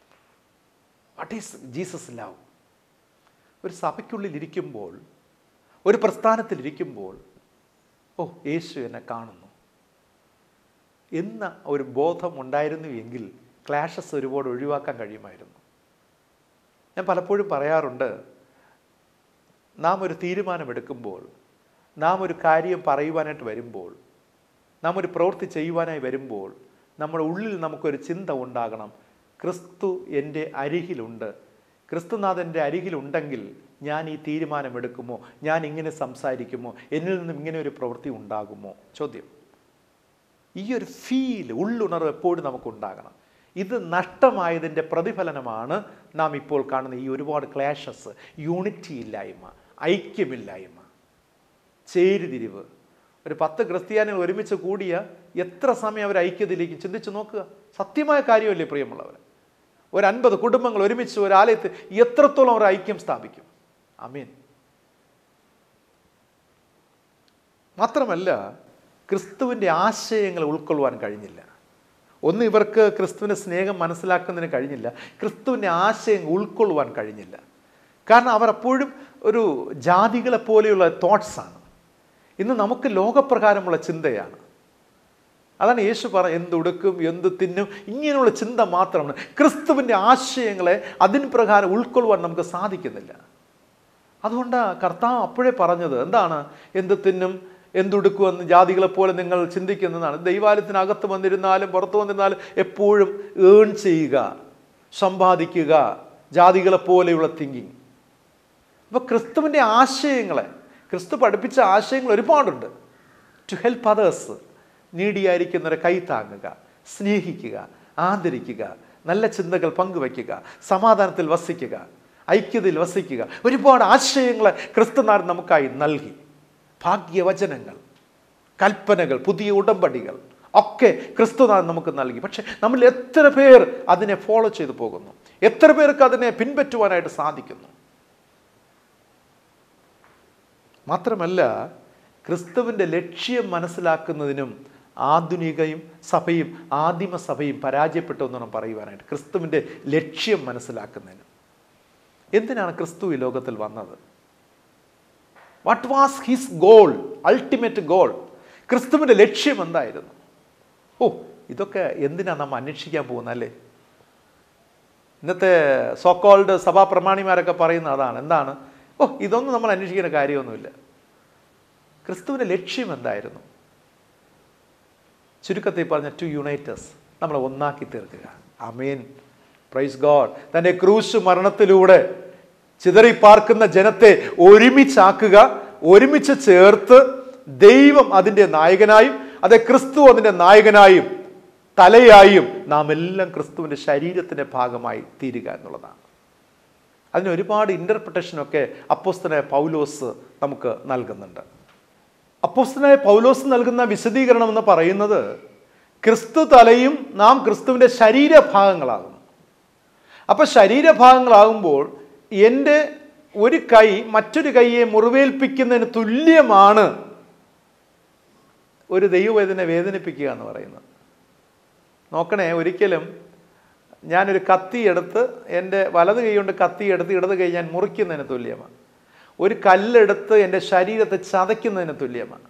what is Jesus love ഒരു സഭയ്ക്കുള്ളിൽ ഇരിക്കുമ്പോൾ ഒരു പ്രസ്ഥാനത്തിൽ ഇരിക്കുമ്പോൾ ഓ യേശു എന്നെ കാണുന്നു എന്ന ഒരു ബോധം ഉണ്ടായിരുന്നു എങ്കിൽ ക്ലാഷസ് ഒരുപാട് ഒഴിവാക്കാൻ കഴിയുമായിരുന്നു ഞാൻ പലപ്പോഴും പറയാറുണ്ട് നാം ഒരു തീരുമാനമെടുക്കുമ്പോൾ നാം ഒരു കാര്യം പറയുവാനായിട്ട് വരുമ്പോൾ നാം ഒരു പ്രവൃത്തി ചെയ്യുവാനായി വരുമ്പോൾ നമ്മുടെ ഉള്ളിൽ നമുക്കൊരു ചിന്ത ഉണ്ടാകണം ക്രിസ്തു എൻ്റെ അരികിലുണ്ട് ക്രിസ്തുനാഥൻ്റെ അരികിലുണ്ടെങ്കിൽ ഞാൻ ഈ തീരുമാനമെടുക്കുമോ ഞാൻ ഇങ്ങനെ സംസാരിക്കുമോ എന്നിൽ നിന്നും ഇങ്ങനെ ഒരു പ്രവൃത്തി ഉണ്ടാകുമോ ചോദ്യം ഈ ഒരു ഫീൽ ഉള്ളുണർവ് എപ്പോഴും നമുക്കുണ്ടാകണം ഇത് നഷ്ടമായതിൻ്റെ പ്രതിഫലനമാണ് നാം ഇപ്പോൾ കാണുന്ന ഈ ഒരുപാട് ക്ലാഷസ് യൂണിറ്റി ഇല്ലായ്മ ഐക്യമില്ലായ്മ ചേരിതിരിവ് ഒരു പത്ത് ക്രിസ്ത്യാനികൾ ഒരുമിച്ച് കൂടിയ എത്ര സമയം അവർ ഐക്യത്തിലേക്ക് ചിന്തിച്ച് നോക്കുക സത്യമായ കാര്യമല്ലേ പ്രിയമുള്ളവർ ഒരു അൻപത് കുടുംബങ്ങൾ ഒരുമിച്ച് ഒരു ആലയത്തിൽ എത്രത്തോളം അവർ ഐക്യം സ്ഥാപിക്കും അമീൻ മാത്രമല്ല ക്രിസ്തുവിൻ്റെ ആശയങ്ങൾ ഉൾക്കൊള്ളുവാൻ കഴിഞ്ഞില്ല ഒന്ന് ഇവർക്ക് ക്രിസ്തുവിൻ്റെ സ്നേഹം മനസ്സിലാക്കുന്നതിന് കഴിഞ്ഞില്ല ക്രിസ്തുവിൻ്റെ ആശയം ഉൾക്കൊള്ളുവാൻ കഴിഞ്ഞില്ല കാരണം അവർ അപ്പോഴും ഒരു ജാതികളെ പോലെയുള്ള തോട്ട്സാണ് ഇന്ന് നമുക്ക് ലോകപ്രകാരമുള്ള ചിന്തയാണ് അതാണ് യേശു പറ എന്തുടുക്കും എന്ത് തിന്നും ഇങ്ങനെയുള്ള ചിന്ത മാത്രമാണ് ക്രിസ്തുവിൻ്റെ ആശയങ്ങളെ അതിന് പ്രകാരം ഉൾക്കൊള്ളുവാൻ നമുക്ക് സാധിക്കുന്നില്ല അതുകൊണ്ടാണ് കർത്താവ് അപ്പോഴേ പറഞ്ഞത് എന്താണ് എന്ത് തിന്നും എന്തുടുക്കുമെന്ന് ജാതികളെ പോലെ നിങ്ങൾ ചിന്തിക്കുന്നതാണ് ദൈവാലയത്തിനകത്ത് വന്നിരുന്നാലും പുറത്ത് വന്നിരുന്നാലും എപ്പോഴും ഏൺ ചെയ്യുക സമ്പാദിക്കുക ജാതികളെ പോലെയുള്ള തിങ്കിങ് അപ്പോൾ ക്രിസ്തുവിൻ്റെ ആശയങ്ങളെ ക്രിസ്തു പഠിപ്പിച്ച ആശയങ്ങൾ ഒരുപാടുണ്ട് ടു ഹെൽപ്പ് അതേഴ്സ് നീടിയായിരിക്കുന്നവരെ കൈ താങ്ങുക സ്നേഹിക്കുക ആദരിക്കുക നല്ല ചിന്തകൾ പങ്കുവയ്ക്കുക സമാധാനത്തിൽ വസിക്കുക ഐക്യതയിൽ വസിക്കുക ഒരുപാട് ആശയങ്ങളെ ക്രിസ്തുനാർ നമുക്കായി നൽകി ഭാഗ്യവചനങ്ങൾ കൽപ്പനകൾ പുതിയ ഉടമ്പടികൾ ഒക്കെ ക്രിസ്തുനാഥൻ നമുക്ക് നൽകി പക്ഷെ നമ്മൾ എത്ര പേർ അതിനെ ഫോളോ ചെയ്തു പോകുന്നു എത്ര പേർക്ക് അതിനെ പിൻപറ്റുവാനായിട്ട് സാധിക്കുന്നു മാത്രമല്ല ക്രിസ്തുവിൻ്റെ ലക്ഷ്യം മനസ്സിലാക്കുന്നതിനും ആധുനികയും സഭയും ആദിമ സഭയും പരാജയപ്പെട്ടു എന്നാണ് പറയുവാനായിട്ട് ക്രിസ്തുവിൻ്റെ ലക്ഷ്യം മനസ്സിലാക്കുന്നതിന് എന്തിനാണ് ക്രിസ്തു ഈ ലോകത്തിൽ വന്നത് what was his goal ultimate goal ക്രിസ്തുവിൻ്റെ ലക്ഷ്യം എന്തായിരുന്നു ഓ ഇതൊക്കെ എന്തിനാണ് നമ്മൾ അന്വേഷിക്കാൻ പോകുന്നത് അല്ലേ ഇന്നത്തെ സോക്കോൾഡ് സഭാ പ്രമാണിമാരൊക്കെ പറയുന്ന അതാണ് എന്താണ് ഓ ഇതൊന്നും നമ്മൾ അന്വേഷിക്കേണ്ട കാര്യമൊന്നുമില്ല ക്രിസ്തുവിൻ്റെ ലക്ഷ്യം എന്തായിരുന്നു ചുരുക്കത്തിൽ പറഞ്ഞ ടു യുണൈറ്റേഴ്സ് നമ്മളെ ഒന്നാക്കി തീർക്കുക അമീൻ പ്രൈസ് ഗോഡ് തൻ്റെ ക്രൂശ് മരണത്തിലൂടെ ചിതറിപ്പാർക്കുന്ന ജനത്തെ ഒരുമിച്ചാക്കുക ഒരുമിച്ച് ചേർത്ത് ദൈവം അതിൻ്റെ നായകനായും അതെ ക്രിസ്തു അതിൻ്റെ നായകനായും തലയായും നാം എല്ലാം ക്രിസ്തുവിൻ്റെ ശരീരത്തിൻ്റെ ഭാഗമായി തീരുക എന്നുള്ളതാണ് അതിന് ഒരുപാട് ഇൻ്റർപ്രിട്ടേഷനൊക്കെ അപ്പോസ്തനായ പൗലോസ് നമുക്ക് നൽകുന്നുണ്ട് അപ്പോസ്തനായ പൗലോസ് നൽകുന്ന വിശദീകരണം എന്ന് പറയുന്നത് ക്രിസ്തു തലയും നാം ക്രിസ്തുവിൻ്റെ ശരീരഭാഗങ്ങളാകുന്നു അപ്പോൾ ശരീരഭാഗങ്ങളാകുമ്പോൾ എൻ്റെ ഒരു കൈ മറ്റൊരു കൈയെ മുറിവേൽപ്പിക്കുന്നതിന് തുല്യമാണ് ഒരു ദൈവവേദനെ വേദനിപ്പിക്കുക എന്ന് പറയുന്നത് നോക്കണേ ഒരിക്കലും ഞാനൊരു കത്തി എടുത്ത് എൻ്റെ വലത് കൈ കൊണ്ട് കത്തി എടുത്ത് ഇടത് കൈ ഞാൻ മുറിക്കുന്നതിന് തുല്യമാണ് ഒരു കല്ലെടുത്ത് എൻ്റെ ശരീരത്തെ ചതയ്ക്കുന്നതിന് തുല്യമാണ്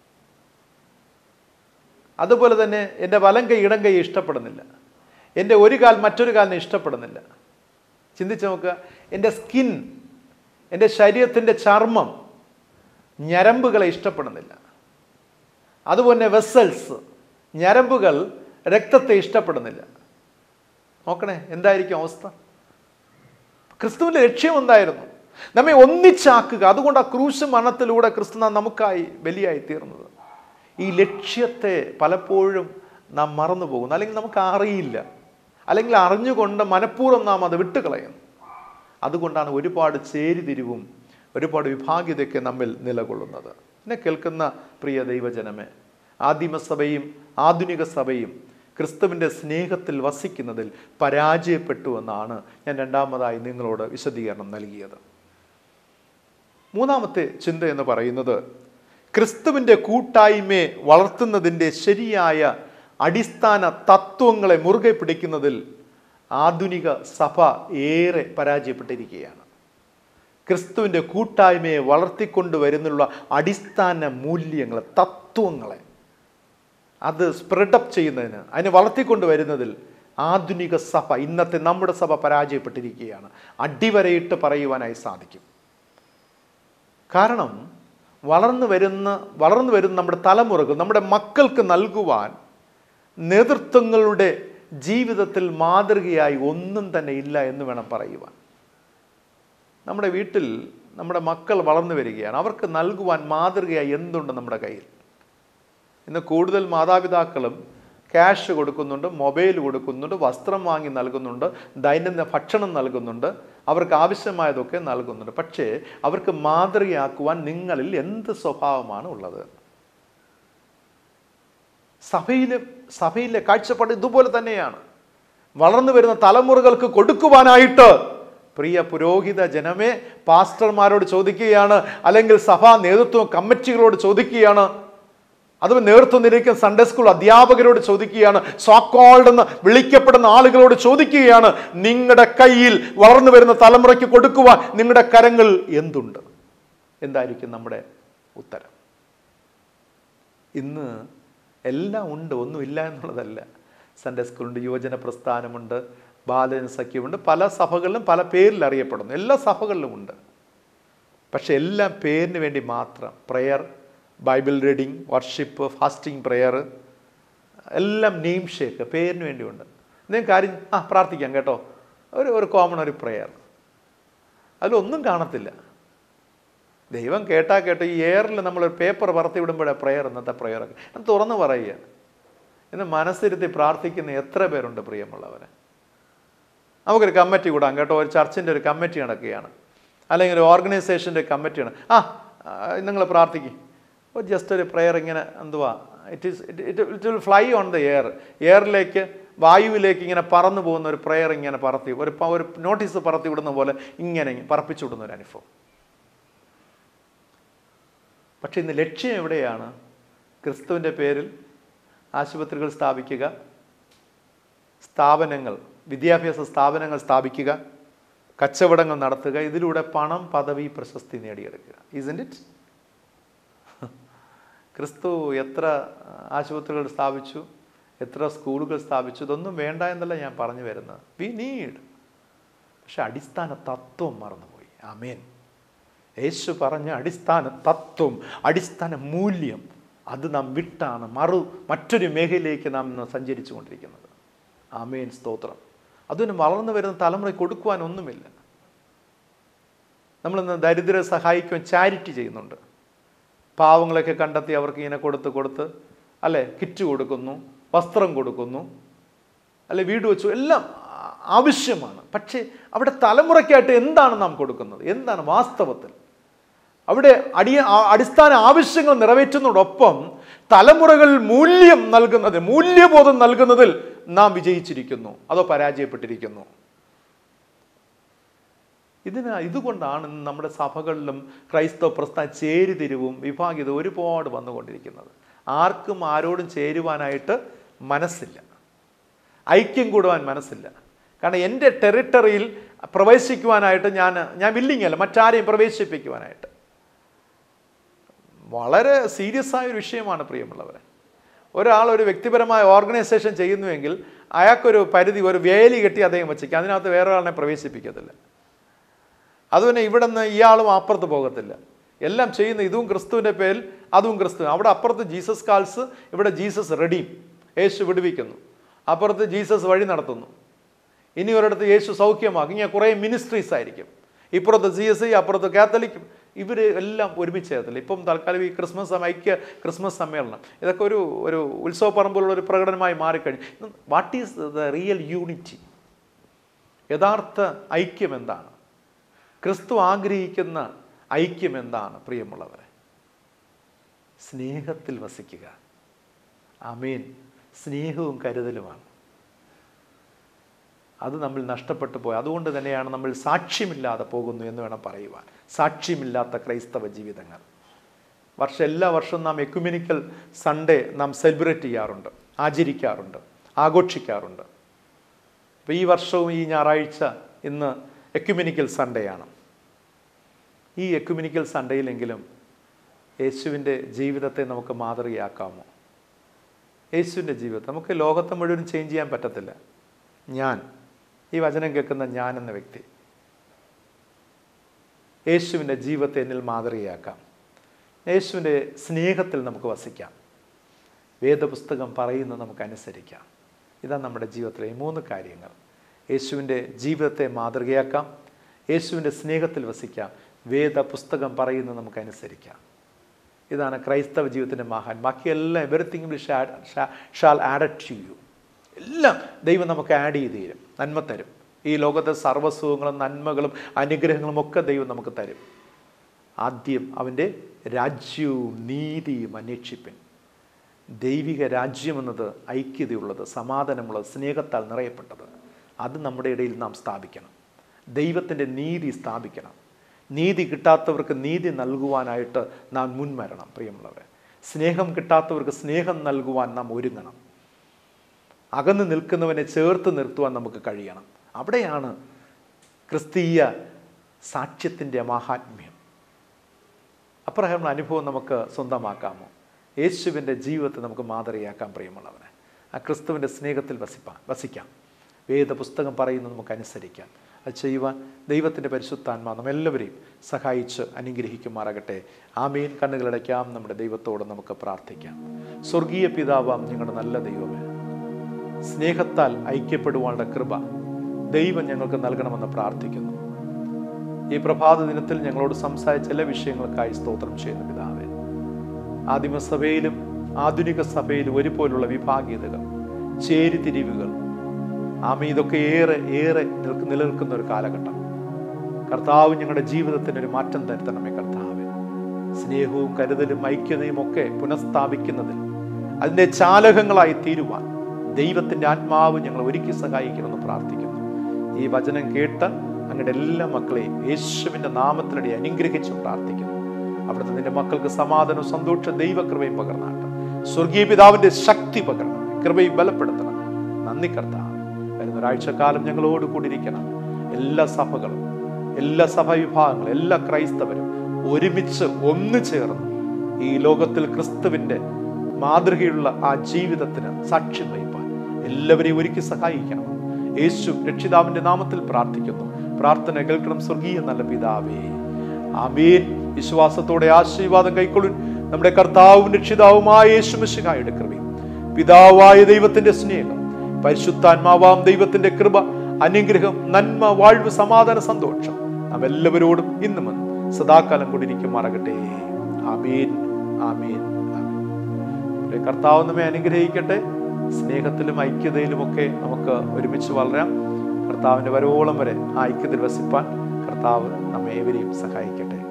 അതുപോലെ തന്നെ എൻ്റെ വലം കൈ ഇടം കൈ ഇഷ്ടപ്പെടുന്നില്ല എൻ്റെ ഒരു കാൽ മറ്റൊരു കാലിനെ ഇഷ്ടപ്പെടുന്നില്ല ചിന്തിച്ച് നോക്കുക എൻ്റെ സ്കിൻ എൻ്റെ ശരീരത്തിൻ്റെ ചർമ്മം ഞരമ്പുകളെ ഇഷ്ടപ്പെടുന്നില്ല അതുപോലെ വെസൽസ് ഞരമ്പുകൾ രക്തത്തെ ഇഷ്ടപ്പെടുന്നില്ല നോക്കണേ എന്തായിരിക്കും അവസ്ഥ ക്രിസ്തുവിൻ്റെ ലക്ഷ്യം എന്തായിരുന്നു നമ്മെ ഒന്നിച്ചാക്കുക അതുകൊണ്ട് ആ ക്രൂശ് മരണത്തിലൂടെ ക്രിസ്തു നമുക്കായി ബലിയായി തീർന്നത് ഈ ലക്ഷ്യത്തെ പലപ്പോഴും നാം മറന്നു പോകുന്നു അല്ലെങ്കിൽ നമുക്ക് അറിയില്ല അല്ലെങ്കിൽ അറിഞ്ഞുകൊണ്ട് മനഃപൂർവ്വം നാം അത് വിട്ടുകളയുന്നു അതുകൊണ്ടാണ് ഒരുപാട് ചേരിതിരിവും ഒരുപാട് വിഭാഗ്യതയൊക്കെ നമ്മിൽ നിലകൊള്ളുന്നത് എന്നെ കേൾക്കുന്ന പ്രിയ ദൈവജനമേ ആദിമസഭയും ആധുനിക സഭയും ക്രിസ്തുവിൻ്റെ സ്നേഹത്തിൽ വസിക്കുന്നതിൽ പരാജയപ്പെട്ടു എന്നാണ് ഞാൻ രണ്ടാമതായി നിങ്ങളോട് വിശദീകരണം നൽകിയത് മൂന്നാമത്തെ ചിന്ത എന്ന് പറയുന്നത് ക്രിസ്തുവിൻ്റെ കൂട്ടായ്മയെ വളർത്തുന്നതിൻ്റെ ശരിയായ അടിസ്ഥാന തത്വങ്ങളെ മുറുകെ പിടിക്കുന്നതിൽ ആധുനിക സഭ ഏറെ പരാജയപ്പെട്ടിരിക്കുകയാണ് ക്രിസ്തുവിൻ്റെ കൂട്ടായ്മയെ വളർത്തിക്കൊണ്ടുവരുന്നുള്ള അടിസ്ഥാന മൂല്യങ്ങളെ തത്വങ്ങളെ അത് സ്പ്രെഡപ്പ് ചെയ്യുന്നതിന് അതിനെ വളർത്തിക്കൊണ്ടുവരുന്നതിൽ ആധുനിക സഭ ഇന്നത്തെ നമ്മുടെ സഭ പരാജയപ്പെട്ടിരിക്കുകയാണ് അടിവരയിട്ട് പറയുവാനായി സാധിക്കും കാരണം വളർന്നു വരുന്ന വളർന്നു വരുന്ന നമ്മുടെ തലമുറകൾ നമ്മുടെ മക്കൾക്ക് നൽകുവാൻ നേതൃത്വങ്ങളുടെ ജീവിതത്തിൽ മാതൃകയായി ഒന്നും തന്നെ ഇല്ല എന്ന് വേണം പറയുവാൻ നമ്മുടെ വീട്ടിൽ നമ്മുടെ മക്കൾ വളർന്നു വരികയാണ് അവർക്ക് നൽകുവാൻ മാതൃകയായി എന്തുണ്ട് നമ്മുടെ കയ്യിൽ ഇന്ന് കൂടുതൽ മാതാപിതാക്കളും ക്യാഷ് കൊടുക്കുന്നുണ്ട് മൊബൈൽ കൊടുക്കുന്നുണ്ട് വസ്ത്രം വാങ്ങി നൽകുന്നുണ്ട് ദൈനംദിന ഭക്ഷണം നൽകുന്നുണ്ട് അവർക്ക് ആവശ്യമായതൊക്കെ നൽകുന്നുണ്ട് പക്ഷേ അവർക്ക് മാതൃകയാക്കുവാൻ നിങ്ങളിൽ എന്ത് സ്വഭാവമാണ് ഉള്ളത് സഭയിലെ സഭയിലെ കാഴ്ചപ്പാട് ഇതുപോലെ തന്നെയാണ് വളർന്നു വരുന്ന തലമുറകൾക്ക് കൊടുക്കുവാനായിട്ട് പ്രിയ പുരോഹിത ജനമേ പാസ്റ്റർമാരോട് ചോദിക്കുകയാണ് അല്ലെങ്കിൽ സഭാ നേതൃത്വം കമ്മിറ്റികളോട് ചോദിക്കുകയാണ് അതും നേതൃത്വം നിരക്കുന്ന സൺഡേ സ്കൂൾ അധ്യാപകരോട് ചോദിക്കുകയാണ് സോക്കോൾഡ് എന്ന് വിളിക്കപ്പെടുന്ന ആളുകളോട് ചോദിക്കുകയാണ് നിങ്ങളുടെ കയ്യിൽ വളർന്നു വരുന്ന തലമുറയ്ക്ക് കൊടുക്കുവാൻ നിങ്ങളുടെ കരങ്ങൾ എന്തുണ്ട് എന്തായിരിക്കും നമ്മുടെ ഉത്തരം ഇന്ന് എല്ലാം ഉണ്ട് ഒന്നുമില്ല എന്നുള്ളതല്ല സൺഡേ സ്കൂളുണ്ട് യുവജന പ്രസ്ഥാനമുണ്ട് ബാലജന സഖ്യമുണ്ട് പല സഭകളിലും പല പേരിൽ അറിയപ്പെടുന്നു എല്ലാ സഭകളിലും ഉണ്ട് പക്ഷെ എല്ലാം പേരിന് വേണ്ടി മാത്രം prayer Bible reading worship fasting prayer എല്ലാം നെയിം ഷേക്ക് പേരിന് വേണ്ടിയുണ്ട് എന്തെങ്കിലും കാര്യം ആ പ്രാർത്ഥിക്കാം കേട്ടോ ഒരു ഒരു കോമൺ ഒരു പ്രെയർ അതിലൊന്നും കാണത്തില്ല ദൈവം കേട്ടാ കേട്ടോ ഈ എയറിൽ നമ്മൾ പേപ്പർ പറത്തി വിടുമ്പോഴേ പ്രെയർ ഇന്നത്തെ പ്രെയറൊക്കെ ഞാൻ തുറന്നു പറയുക ഇന്ന് മനസ്സിരുത്തി പ്രാർത്ഥിക്കുന്ന എത്ര പേരുണ്ട് പ്രിയമുള്ളവരെ നമുക്കൊരു കമ്മിറ്റി കൂടാം കേട്ടോ ഒരു ചർച്ചിൻ്റെ ഒരു കമ്മിറ്റി നടക്കുകയാണ് അല്ലെങ്കിൽ ഒരു ഓർഗനൈസേഷൻ്റെ കമ്മിറ്റിയാണ് ആ നിങ്ങൾ പ്രാർത്ഥിക്കും ഒരു ജസ്റ്റ് ഒരു പ്രെയർ ഇങ്ങനെ എന്തുവാ it is it it will fly on the air എയറിലേക്ക് വായുവിലേക്ക് ഇങ്ങനെ പറന്നു പോകുന്ന ഒരു പ്രെയർ ഇങ്ങനെ പറത്തി ഒരു പ- ഒരു നോട്ടീസ് പറത്തി വിടുന്ന പോലെ ഇങ്ങനെ പറപ്പിച്ചു വിടുന്ന ഒരു അനുഭവം പക്ഷെ ഇന്ന് ലക്ഷ്യം എവിടെയാണ് ക്രിസ്തുവിൻ്റെ പേരിൽ ആശുപത്രികൾ സ്ഥാപിക്കുക സ്ഥാപനങ്ങൾ വിദ്യാഭ്യാസ സ്ഥാപനങ്ങൾ സ്ഥാപിക്കുക കച്ചവടങ്ങൾ നടത്തുക ഇതിലൂടെ പണം പദവി പ്രശസ്തി നേടിയെടുക്കുക ഇസിൻറ്റ് ഇറ്റ് ക്രിസ്തു എത്ര ആശുപത്രികൾ സ്ഥാപിച്ചു എത്ര സ്കൂളുകൾ സ്ഥാപിച്ചു ഇതൊന്നും വേണ്ട എന്നല്ല ഞാൻ പറഞ്ഞു വരുന്നത് വി നീഡ് പക്ഷെ അടിസ്ഥാന തത്വം മറന്നുപോയി ആമേൻ യേശു പറഞ്ഞ അടിസ്ഥാന തത്വം അടിസ്ഥാന മൂല്യം അത് നാം വിട്ടാണ് മറു മറ്റൊരു മേഖലയിലേക്ക് നാം ഇന്ന് സഞ്ചരിച്ചു കൊണ്ടിരിക്കുന്നത് ആമേൻ സ്തോത്രം അതിന് വളർന്നു വരുന്ന തലമുറയ്ക്ക് കൊടുക്കുവാൻ ഒന്നുമില്ല നമ്മളിന്ന് ദരിദ്രരെ സഹായിക്കുവാൻ ചാരിറ്റി ചെയ്യുന്നുണ്ട് പാവങ്ങളൊക്കെ കണ്ടെത്തി അവർക്ക് ഇങ്ങനെ കൊടുത്ത് കൊടുത്ത് അല്ലെ കിറ്റ് കൊടുക്കുന്നു വസ്ത്രം കൊടുക്കുന്നു അല്ലെ വീട് വെച്ചു എല്ലാം ആ- ആവശ്യമാണ് പക്ഷേ അവിടെ തലമുറയ്ക്കായിട്ട് എന്താണ് നാം കൊടുക്കുന്നത് എന്താണ് വാസ്തവത്തിൽ അവിടെ അടിയ ആ- അടിസ്ഥാന ആവശ്യങ്ങൾ നിറവേറ്റുന്നതോടൊപ്പം തലമുറകൾ മൂല്യം നൽകുന്നത് മൂല്യബോധം നൽകുന്നതിൽ നാം വിജയിച്ചിരിക്കുന്നു അതോ പരാജയപ്പെട്ടിരിക്കുന്നു ഇതിന് ഇതുകൊണ്ടാണ് ഇന്ന് നമ്മുടെ സഭകളിലും ക്രൈസ്തവ പ്രസ്ഥാന ചേരിതിരിവും വിഭാഗിത ഒരുപാട് വന്നുകൊണ്ടിരിക്കുന്നത് ആർക്കും ആരോടും ചേരുവാനായിട്ട് മനസ്സില്ല ഐക്യം കൂടുവാൻ മനസ്സില്ല കാരണം എൻ്റെ ടെറിട്ടറിയിൽ പ്രവേശിക്കുവാനായിട്ട് ഞാൻ ഞാൻ വില്ലിങ് അല്ല മറ്റാരെയും പ്രവേശിപ്പിക്കുവാനായിട്ട് വളരെ സീരിയസ് ആയ ഒരു വിഷയമാണ് പ്രിയമുള്ളവരെ ഒരാൾ ഒരു വ്യക്തിപരമായ ഓർഗനൈസേഷൻ ചെയ്യുന്നുവെങ്കിൽ അയാൾക്കൊരു പരിധി ഒരു വേലി കെട്ടി അദ്ദേഹം വെച്ചേക്കും അതിനകത്ത് വേറെ ഒരാളിനെ പ്രവേശിപ്പിക്കത്തില്ല അതുതന്നെ ഇവിടെ നിന്ന് ഇയാളും അപ്പുറത്ത് പോകത്തില്ല എല്ലാം ചെയ്യുന്ന ഇതും ക്രിസ്തുവിൻ്റെ പേരിൽ അതും ക്രിസ്തു അവിടെ അപ്പുറത്ത് ജീസസ് കാൽസ് ഇവിടെ ജീസസ് റെഡീം യേശു വിടുവിക്കുന്നു അപ്പുറത്ത് ജീസസ് വഴി നടത്തുന്നു ഇനി ഒരിടത്ത് യേശു സൗഖ്യമാക്കും ഇങ്ങനെ കുറേ മിനിസ്ട്രീസ് ആയിരിക്കും ഇപ്പുറത്ത് സി എസ് ഐ അപ്പുറത്ത് കാത്തലിക് ഇവർ എല്ലാം ഒരുമിച്ച് ചേർത്തില്ല ഇപ്പം തൽക്കാലം ഈ ക്രിസ്മസ് സമ- ഐക്യ ക്രിസ്മസ് സമ്മേളനം ഇതൊക്കെ ഒരു ഒരു ഉത്സവ പറമ്പിലുള്ള ഒരു പ്രകടനമായി മാറിക്കഴിഞ്ഞു what is the real unity യഥാർത്ഥ ഐക്യം എന്താണ് ക്രിസ്തു ആഗ്രഹിക്കുന്ന ഐക്യം എന്താണ് പ്രിയമുള്ളവരെ സ്നേഹത്തിൽ വസിക്കുക അമീൻ സ്നേഹവും കരുതലുമാണ് അത് നമ്മൾ നഷ്ടപ്പെട്ടു പോയി അതുകൊണ്ട് തന്നെയാണ് നമ്മൾ സാക്ഷ്യമില്ലാതെ പോകുന്നു എന്ന് വേണം പറയുവാൻ സാക്ഷ്യമില്ലാത്ത ക്രൈസ്തവ ജീവിതങ്ങൾ വർഷം എല്ലാ വർഷവും നാം എക്യുമെനിക്കൽ സൺഡേ നാം സെലിബ്രേറ്റ് ചെയ്യാറുണ്ട് ആചരിക്കാറുണ്ട് ആഘോഷിക്കാറുണ്ട് അപ്പോൾ ഈ വർഷവും ഈ ഞായറാഴ്ച ഇന്ന് എക്യുമെനിക്കൽ സൺഡേ ആണ് ഈ എക്യുമെനിക്കൽ സൺഡേയിലെങ്കിലും യേശുവിൻ്റെ ജീവിതത്തെ നമുക്ക് മാതൃകയാക്കാമോ യേശുവിൻ്റെ ജീവിതം നമുക്ക് ലോകത്തെ മുഴുവൻ ചേഞ്ച് ചെയ്യാൻ പറ്റത്തില്ല ഞാൻ ഈ വചനം കേൾക്കുന്ന ഞാൻ എന്ന വ്യക്തി യേശുവിൻ്റെ ജീവിതത്തെ എന്നിൽ മാതൃകയാക്കാം യേശുവിൻ്റെ സ്നേഹത്തിൽ നമുക്ക് വസിക്കാം വേദപുസ്തകം പറയുന്നത് നമുക്ക് അനുസരിക്കാം ഇതാണ് നമ്മുടെ ജീവിതത്തിലെ ഈ മൂന്ന് കാര്യങ്ങൾ യേശുവിൻ്റെ ജീവിതത്തെ മാതൃകയാക്കാം യേശുവിൻ്റെ സ്നേഹത്തിൽ വസിക്കാം വേദപുസ്തകം പറയുന്നത് നമുക്ക് അനുസരിക്കാം ഇതാണ് ക്രൈസ്തവ ജീവിതത്തിൻ്റെ മഹാൻ ബാക്കിയെല്ലാം everything will shall added to you എല്ലാം ദൈവം നമുക്ക് ആഡ് ചെയ്ത് തരും നന്മ തരും ഈ ലോകത്തെ സർവ്വസുഖങ്ങളും നന്മകളും അനുഗ്രഹങ്ങളും ഒക്കെ ദൈവം നമുക്ക് തരും ആദ്യം അവൻ്റെ രാജ്യവും നീതിയും അന്വേഷിപ്പിൻ ദൈവിക രാജ്യമെന്നത് ഐക്യതയുള്ളത് സമാധാനമുള്ളത് സ്നേഹത്താൽ നിറയപ്പെട്ടത് അത് നമ്മുടെ ഇടയിൽ നാം സ്ഥാപിക്കണം ദൈവത്തിൻ്റെ നീതി സ്ഥാപിക്കണം നീതി കിട്ടാത്തവർക്ക് നീതി നൽകുവാനായിട്ട് നാം മുൻവരണം പ്രിയമുള്ളവരെ സ്നേഹം കിട്ടാത്തവർക്ക് സ്നേഹം നൽകുവാൻ നാം ഒരുങ്ങണം അകന്ന് നിൽക്കുന്നവനെ ചേർത്ത് നിർത്തുവാൻ നമുക്ക് കഴിയണം അവിടെയാണ് ക്രിസ്തീയ സാക്ഷ്യത്തിൻ്റെ മഹാത്മ്യം അപ്രകാരമുള്ള അനുഭവം നമുക്ക് സ്വന്തമാക്കാമോ യേശുവിൻ്റെ ജീവിതത്തെ നമുക്ക് മാതൃകയാക്കാൻ പ്രിയമുള്ളവനെ ആ ക്രിസ്തുവിൻ്റെ സ്നേഹത്തിൽ വസിപ്പാൻ വസിക്കാം വേദപുസ്തകം പറയുന്നത് നമുക്ക് അനുസരിക്കാം അത് ചെയ്യുവാൻ ദൈവത്തിൻ്റെ പരിശുദ്ധാത്മാ നമ്മെല്ലാവരെയും സഹായിച്ച് അനുഗ്രഹിക്കുമാറാകട്ടെ ആമീൻ കണ്ണുകളടയ്ക്കാം നമ്മുടെ ദൈവത്തോട് നമുക്ക് പ്രാർത്ഥിക്കാം സ്വർഗീയ പിതാവാം ഞങ്ങളുടെ നല്ല ദൈവമേ സ്നേഹത്താൽ ഐക്യപ്പെടുവാനുള്ള കൃപ ദൈവം ഞങ്ങൾക്ക് നൽകണമെന്ന് പ്രാർത്ഥിക്കുന്നു ഈ പ്രഭാത ദിനത്തിൽ ഞങ്ങളോട് സംസാരിച്ച എല്ലാ വിഷയങ്ങൾക്കായി സ്തോത്രം ചെയ്യുന്ന പിതാവേ ആദിമസഭയിലും ആധുനിക സഭയിലും ഒരുപോലുള്ള വിഭാഗീയതകൾ ചേരിതിരിവുകൾ ആമ ഇതൊക്കെ ഏറെ ഏറെ നിൽക്ക് നിലനിൽക്കുന്ന ഒരു കാലഘട്ടം കർത്താവ് ഞങ്ങളുടെ ജീവിതത്തിന് ഒരു മാറ്റം തരുത്തണമേ കർത്താവ് സ്നേഹവും കരുതലും ഐക്യതയും ഒക്കെ പുനഃസ്ഥാപിക്കുന്നതിൽ അതിൻ്റെ ചാലകങ്ങളായി തീരുവാൻ ദൈവത്തിൻ്റെ ആത്മാവ് ഞങ്ങൾ ഒരുക്കി സഹായിക്കണമെന്ന് പ്രാർത്ഥിക്കുന്നു ഈ വചനം കേട്ട് അങ്ങയുടെ എല്ലാ മക്കളെയും യേശുവിൻ്റെ നാമത്തിലടി അനുഗ്രഹിച്ച് പ്രാർത്ഥിക്കുന്നു അവിടുത്തെ നിന്റെ മക്കൾക്ക് സമാധാനവും സന്തോഷ ദൈവകൃപയും പകർന്നാട്ട് സ്വർഗീയ പിതാവിന്റെ ശക്തി പകരണം കൃപയും ബലപ്പെടുത്തണം നന്ദി കർത്താവ് വരുന്ന ഒരാഴ്ചക്കാലം ഞങ്ങളോട് കൂടിയിരിക്കണം എല്ലാ സഭകളും എല്ലാ സഭാവിഭാഗങ്ങളും എല്ലാ ക്രൈസ്തവരും ഒരുമിച്ച് ഒന്നു ചേർന്ന് ഈ ലോകത്തിൽ ക്രിസ്തുവിന്റെ മാതൃകയുള്ള ആ ജീവിതത്തിന് സാക്ഷ്യം വഹിപ്പാൻ എല്ലാവരെയും ഒരുക്കി സഹായിക്കണം യേശു രക്ഷിതാവിന്റെ നാമത്തിൽ പ്രാർത്ഥിക്കുന്നു പ്രാർത്ഥന കേൾക്കണം സ്വർഗീയ നല്ല പിതാവേ ആമീൻ വിശ്വാസത്തോടെ ആശീർവാദം കൈക്കൊള്ളുൻ നമ്മുടെ കർത്താവും രക്ഷിതാവുമായ യേശു മിശിഹായുടെ കൃപയും പിതാവായ ദൈവത്തിന്റെ സ്നേഹം പരിശുദ്ധാത്മാവാം ദൈവത്തിന്റെ കൃപ അനുഗ്രഹം നന്മ വാഴ്വ് സമാധാന സന്തോഷം നാം എല്ലാവരോടും ഇന്നും വന്ന് സദാകാലം കൊണ്ടിരിക്കുമാറാകട്ടെ ആമീൻ ആമീൻ ആമീൻ പ്രിയ കർത്താവ് നമ്മെ അനുഗ്രഹിക്കട്ടെ സ്നേഹത്തിലും ഐക്യതയിലുമൊക്കെ നമുക്ക് ഒരുമിച്ച് വളരാം കർത്താവിൻ്റെ വരോളം വരെ ആ ഐക്യത്തിൽ വസിപ്പാൻ കർത്താവ് നമ്മെ ഏവരെയും സഹായിക്കട്ടെ